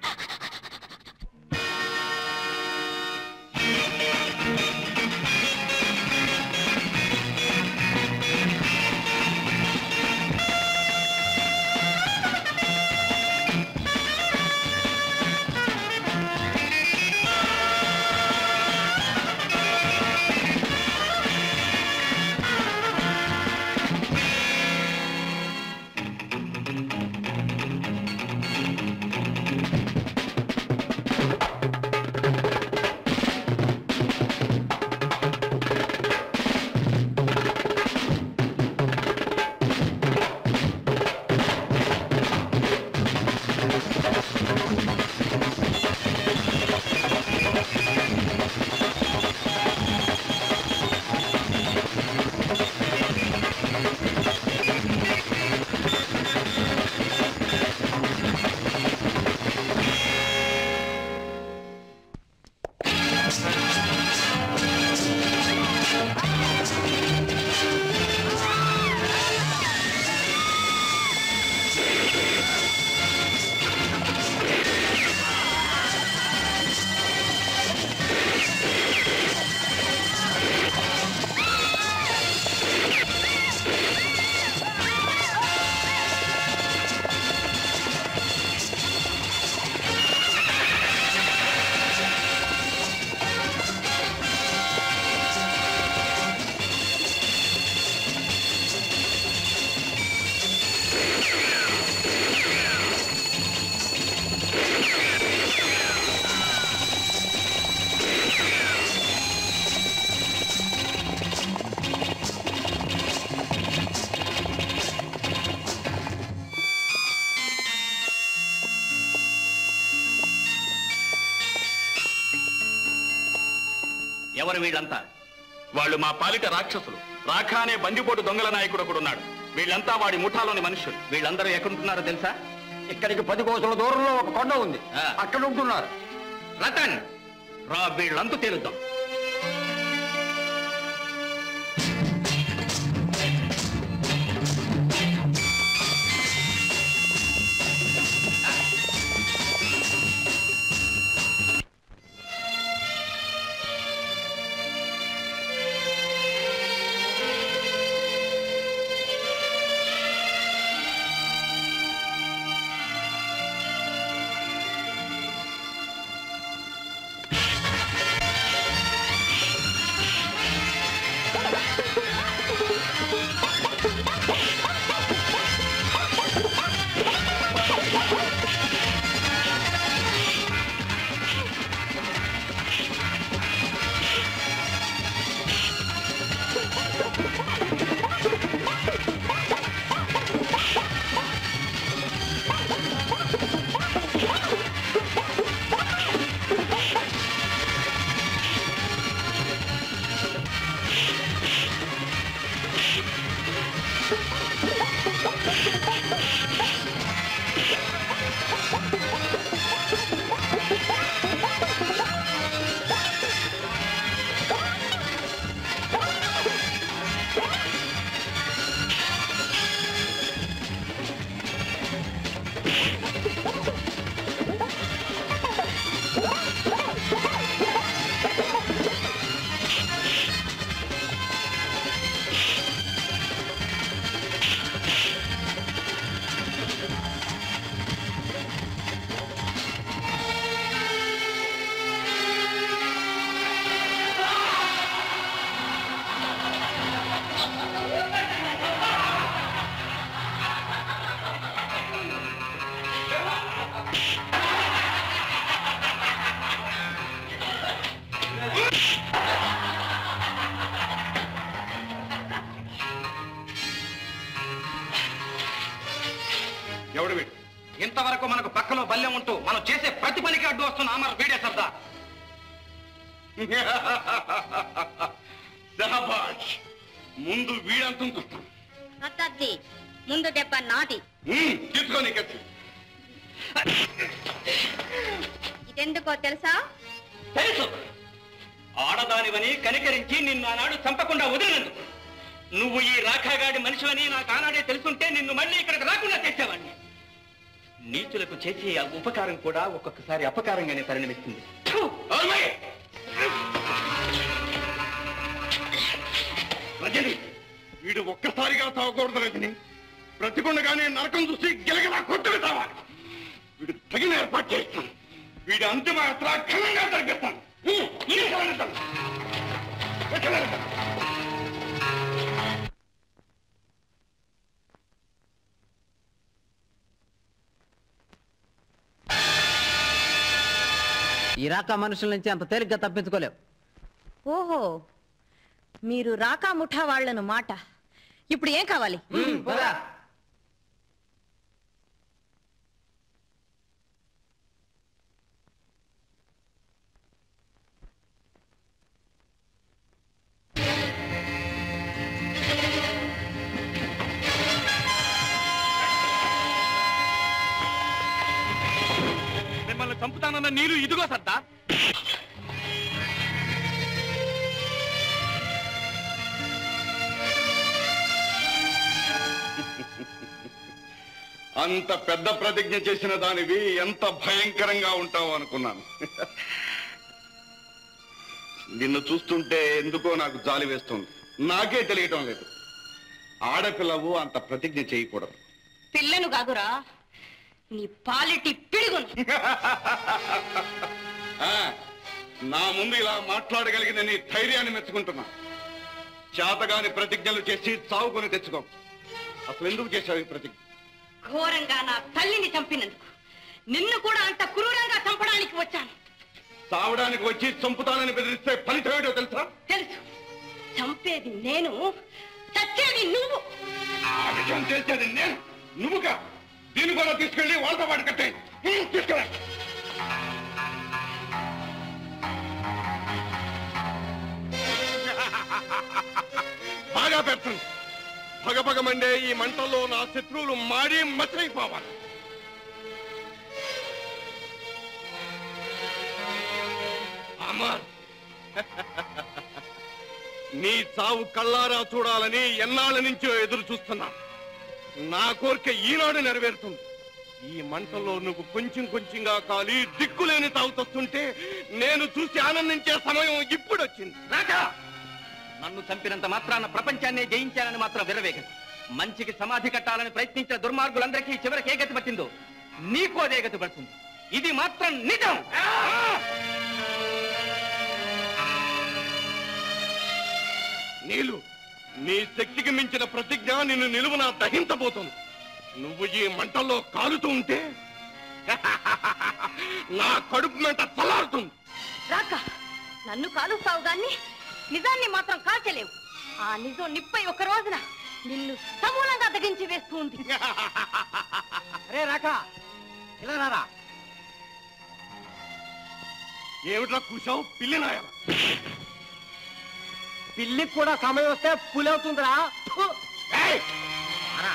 ఎవరు వీళ్ళంతా వాళ్ళు మా పాలిట రాక్షసులు రాఖా అనే బందిపోటు దొంగల నాయకుడు ఒకడు ఉన్నాడు వీళ్ళంతా వాడి ముఠాలోని మనుషులు వీళ్ళందరూ ఎక్కడుంటున్నారో తెలుసా ఇక్కడికి పది కోసల దూరంలో ఒక కొండ ఉంది ఆ. అక్కడ ఉంటున్నారు రతన్ రా వీళ్ళంతూ తేలుద్దాం బల్యం ఉంటూ మనం చేసే ప్రతి పనికి అడ్డు వస్తున్న ఆమర వీడే సర్దార్ శహబాష్ ముందు వీడంతం చూస్తాం అత్తద్ది ముందు దెబ్బ నాది తీసుకోని కత్తి ఇదెందుకో తెలుసా తెలుసు ఆడదానివని కనికరించి నిన్ను ఆనాడు చంపకుండా వదిలినందుకు నువ్వు ఈ రాఖాగాడి మనిషివని నాకు ఆనాడే తెలుసుంటే నిన్ను మళ్ళీ ఇక్కడికి రాకుండా చేసేవాడిని నీచులకు చేసే ఆ ఉపకారం కూడా ఒక్కొక్కసారి అపకారంగానే పరిణమిస్తుంది థు! రజని వీడు ఒక్కసారిగా తాగకూడదు రజని బ్రతికుండగానే నరకం చూసి గిలగిలా కొట్టుకు తావాలి వీడు తగిన ఏర్పాటు చేస్తాను వీడి అంతిమ యాత్ర ఘనంగా జరిపిస్తాను హ్మ్, తీసుకెళ్ళండి. తీసుకెళ్ళండి. ఇరాకా మనుషుల నుంచి అంత తేలిగ్గా తప్పించుకోలేవు ఓహో మీరు రాకా ముఠా వాళ్లను మాట ఇప్పుడు ఏం కావాలి మిమ్మల్ని చంపుతానన్న నీరు ఇదిగో సర్దార్ అంత పెద్ద ప్రతిజ్ఞ చేసిన దానివి ఎంత భయంకరంగా ఉంటావు అనుకున్నాను నిన్ను చూస్తుంటే ఎందుకో నాకు జాలి వేస్తుంది నాకే తెలియటం లేదు ఆడపిల్లవు అంత ప్రతిజ్ఞ చేయకూడదు పిల్లను కాదురా నీ పాలిటి పిడుగును ఆ, నా ముందు ఇలా మాట్లాడగలిగిన నీ ధైర్యాన్ని మెచ్చుకుంటున్నా చేతగాని ప్రతిజ్ఞలు చేసి చావుకొని తెచ్చుకో అసలు ఎందుకు చేశావు ఈ ప్రతిజ్ఞ ఘోరంగా నా తల్లిని చంపినందుకు నిన్ను కూడా అంత క్రూరంగా చంపడానికి వచ్చాను చావడానికి వచ్చి చంపుతానని బెదిరిస్తే ఫలితం ఏంటో తెలుసా తెలుసు చంపేది నేను చచ్చేది నువ్వు ఆ విషయం తెలిసేది నేను నువ్వుగా దీన్ని కూడా తీసుకెళ్లి వాళ్ళతో పాటు కట్టే తీసుకెళ్ళ బాగా పెట్టండి పగపగమండే ఈ మంటల్లో నా శత్రువులు మాడి మచ్చైపోవాలి అమర్ నీ చావు కళ్ళారా చూడాలని ఎన్నాళ్ళ నుంచో ఎదురు చూస్తున్నా నా కోరిక ఈనాడు నెరవేరుతుంది ఈ మంటల్లో నువ్వు కొంచెం కొంచెంగా కాలి దిక్కులేని తాగుతొస్తుంటే నేను చూసి ఆనందించే సమయం ఇప్పుడు వచ్చింది రాజా నన్ను చంపినంత మాత్రాన ప్రపంచాన్నే జయించాలని మాత్రం విరవేగదు మంచికి సమాధి కట్టాలని ప్రయత్నించిన దుర్మార్గులందరికీ చివరికి ఏ గతి పట్టిందో నీకు అదే గతి పడుతుంది ఇది మాత్రం నిజం నీలు నీ శక్తికి మించిన ప్రతిజ్ఞ నిన్ను నిలువున దహించబోతుంది నువ్వు ఈ మంటల్లో కాలుతూ ఉంటే నా కడుపు మంట చల్లారుతుంది రాక నన్ను కాలుస్తావు గాని నిజాన్ని మాత్రం కాల్చలేవు ఆ నిజం నిప్పై ఒక రోజున నిన్ను సమూలంగా దగించి వేస్తుంది రే రాకా ఇలా రారా ఏమిట్లా కూసావు పిల్లి నాయ పిల్లికి కూడా సమయం వస్తే పులి అవుతుందిరా ఫు! రారా.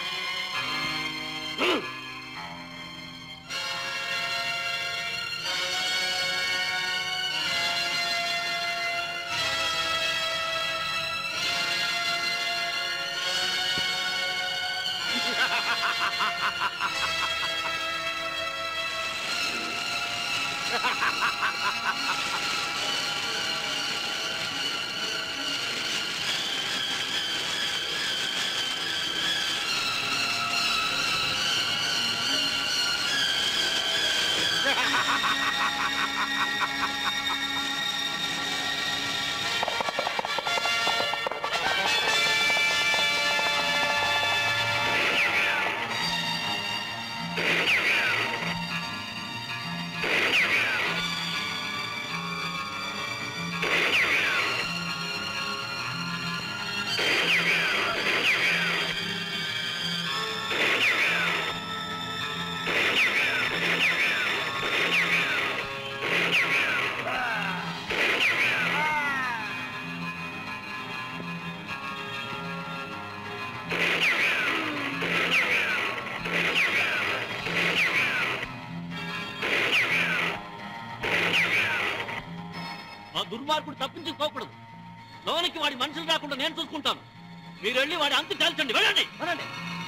ఆ దుర్మార్గుడు తప్పించుకోకూడదు లోనికి వాడి మనుషులు రాకుండా నేను చూసుకుంటాను మీరు వెళ్ళి వాడి అంతు తేల్చండి వెళ్ళండి వెళ్ళండి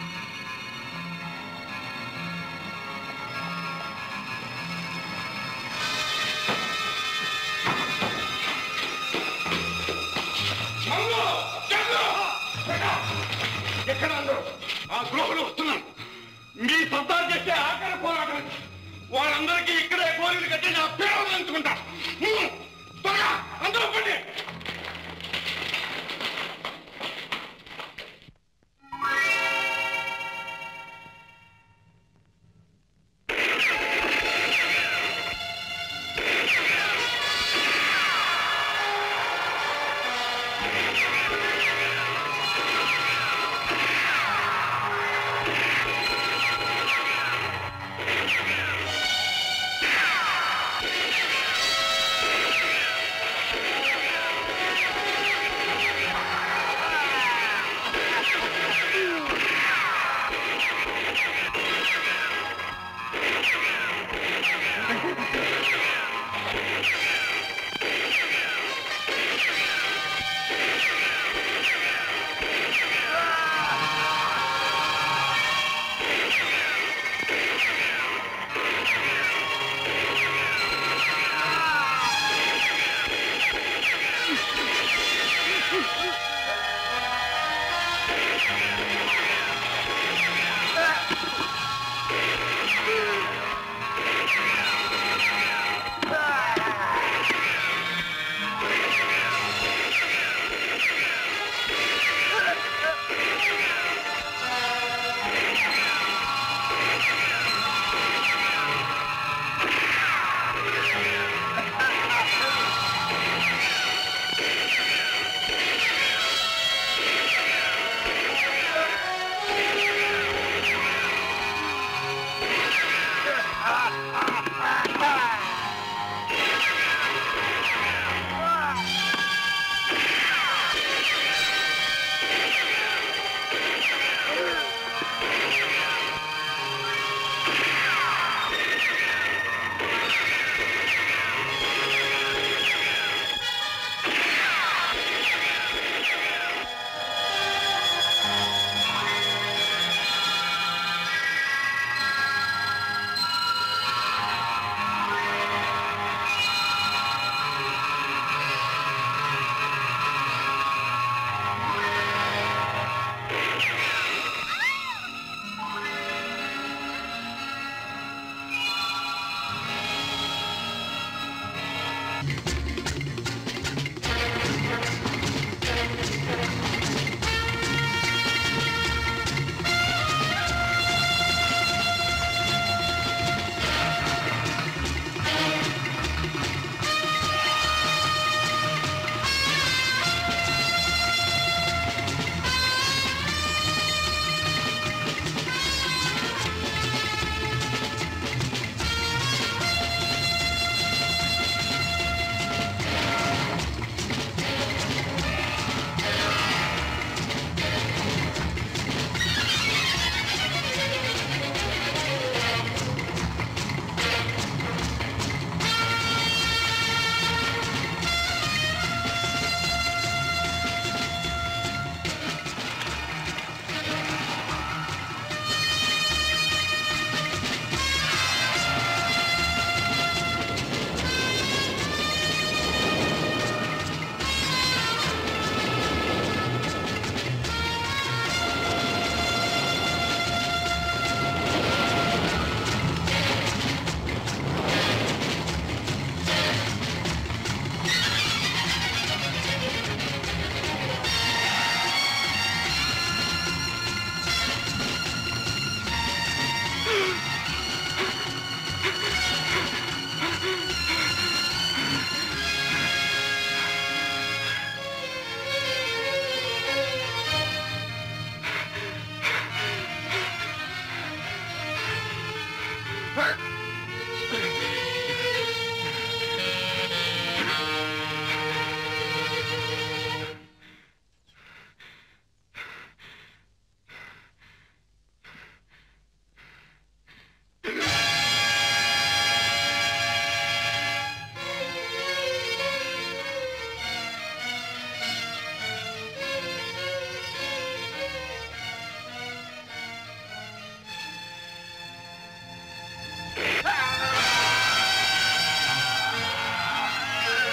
ఎక్కడ అందరూ ఆ గృహలు వస్తున్నాను మీ సర్దార్ చేసే ఆఖరి పోరాటం వాళ్ళందరికీ ఇక్కడే కోరికలు కట్టి నా పేరు ఎంచుకుంటా హ్మ్. త్వరగా అందరూ పండి ఆ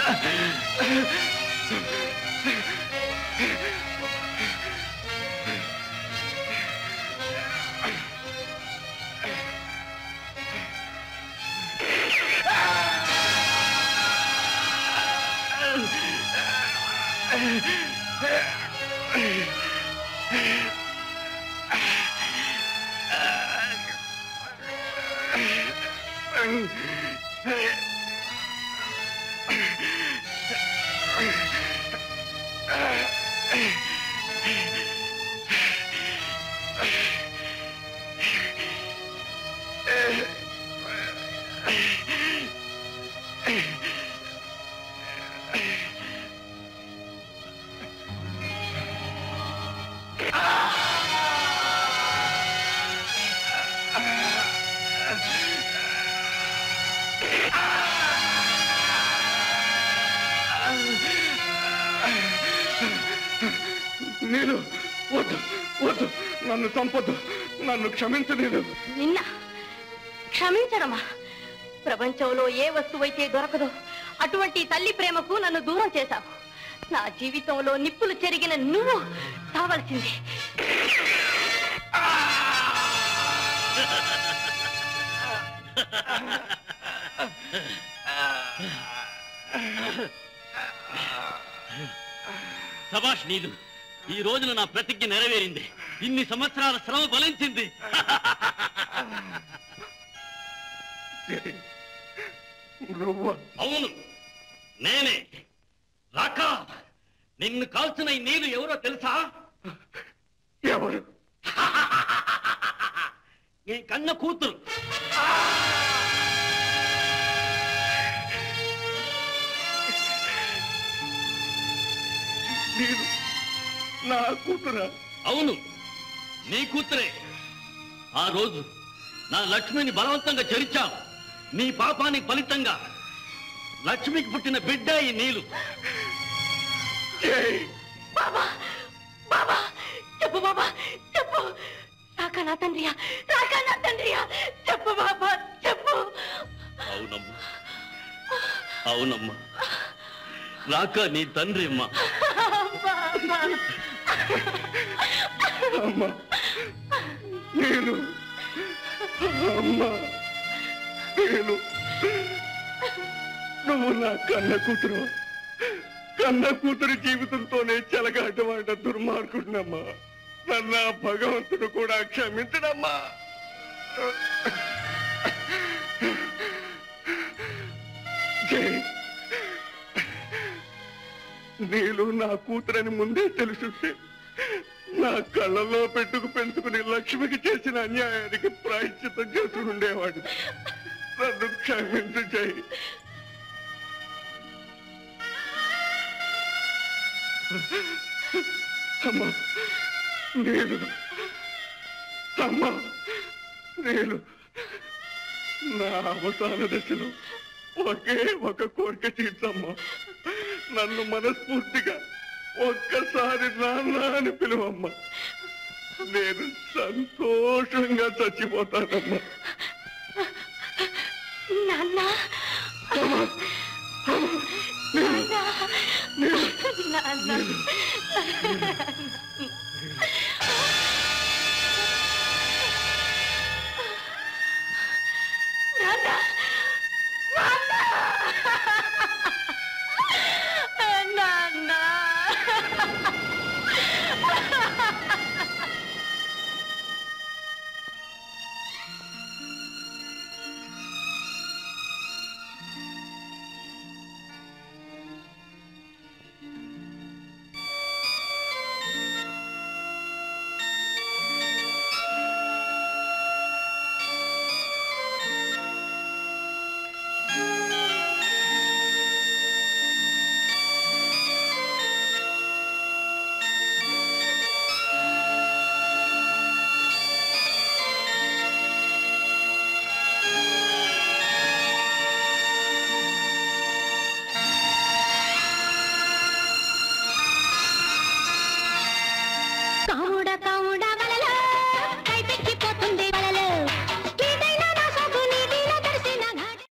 నీరు వద్దు వద్దు నన్ను చంపొద్దు నన్ను క్షమించు నీరు నిన్న క్షమించడమా ప్రపంచంలో ఏ వస్తువైతే దొరకదో అటువంటి తల్లి ప్రేమకు నన్ను దూరం చేశావు నా జీవితంలో నిప్పులు చెరిగిన నువ్వు కావలసింది సభాష్ నీలు ఈ రోజున నా ప్రతిజ్ఞ నెరవేరింది ఇన్ని సంవత్సరాల శ్రమ ఫలించింది నువ్వు అవును నేనే రాకా నిన్ను కాల్చిన ఈ నీరు ఎవరో తెలుసా ఎవరు నీ కన్న కూతురు నీరు నా కూతురా అవును నీ కూతురే ఆ రోజు నా లక్ష్మిని బలవంతంగా చరిచావు నీ పాపానికి ఫలితంగా లక్ష్మికి పుట్టిన బిడ్డ ఈ నీలు బాబా బాబా చెప్పు బాబా చెప్పు రాక నా తండ్రియా రాక నా తండ్రియా చెప్పు బాబా చెప్పు అవునమ్మా అవునమ్మా రాక నీ తండ్రి అమ్మా బాబా అమ్మా నేను అమ్మా నేను నువ్వు నా కన్న కూతురు కన్న కూతురు జీవితంతోనే చెలగాటమాట దుర్మార్గుడినమ్మా నన్న భగవంతుడు కూడా క్షమించడమ్మా జై నీళ్ళు నా కూతురని ముందే తెలుసుంటే నా కళ్ళలో పెట్టుకు పెంచుకుని లక్ష్మికి చేసిన అన్యాయానికి ప్రాయశ్చితం చేసుకుని ఉండేవాడు నన్ను క్షమించు జై అమ్మా నేను అమ్మా నేను నా అవసాన దశలో ఒకే ఒక కోరిక తీర్చమ్మా నన్ను మనస్ఫూర్తిగా ఒక్కసారి నాన్న అని పిలువమ్మా నేను సంతోషంగా చచ్చిపోతానమ్మా నాన్న నాన్న నాన్న నాన్న కాముడ కాముడ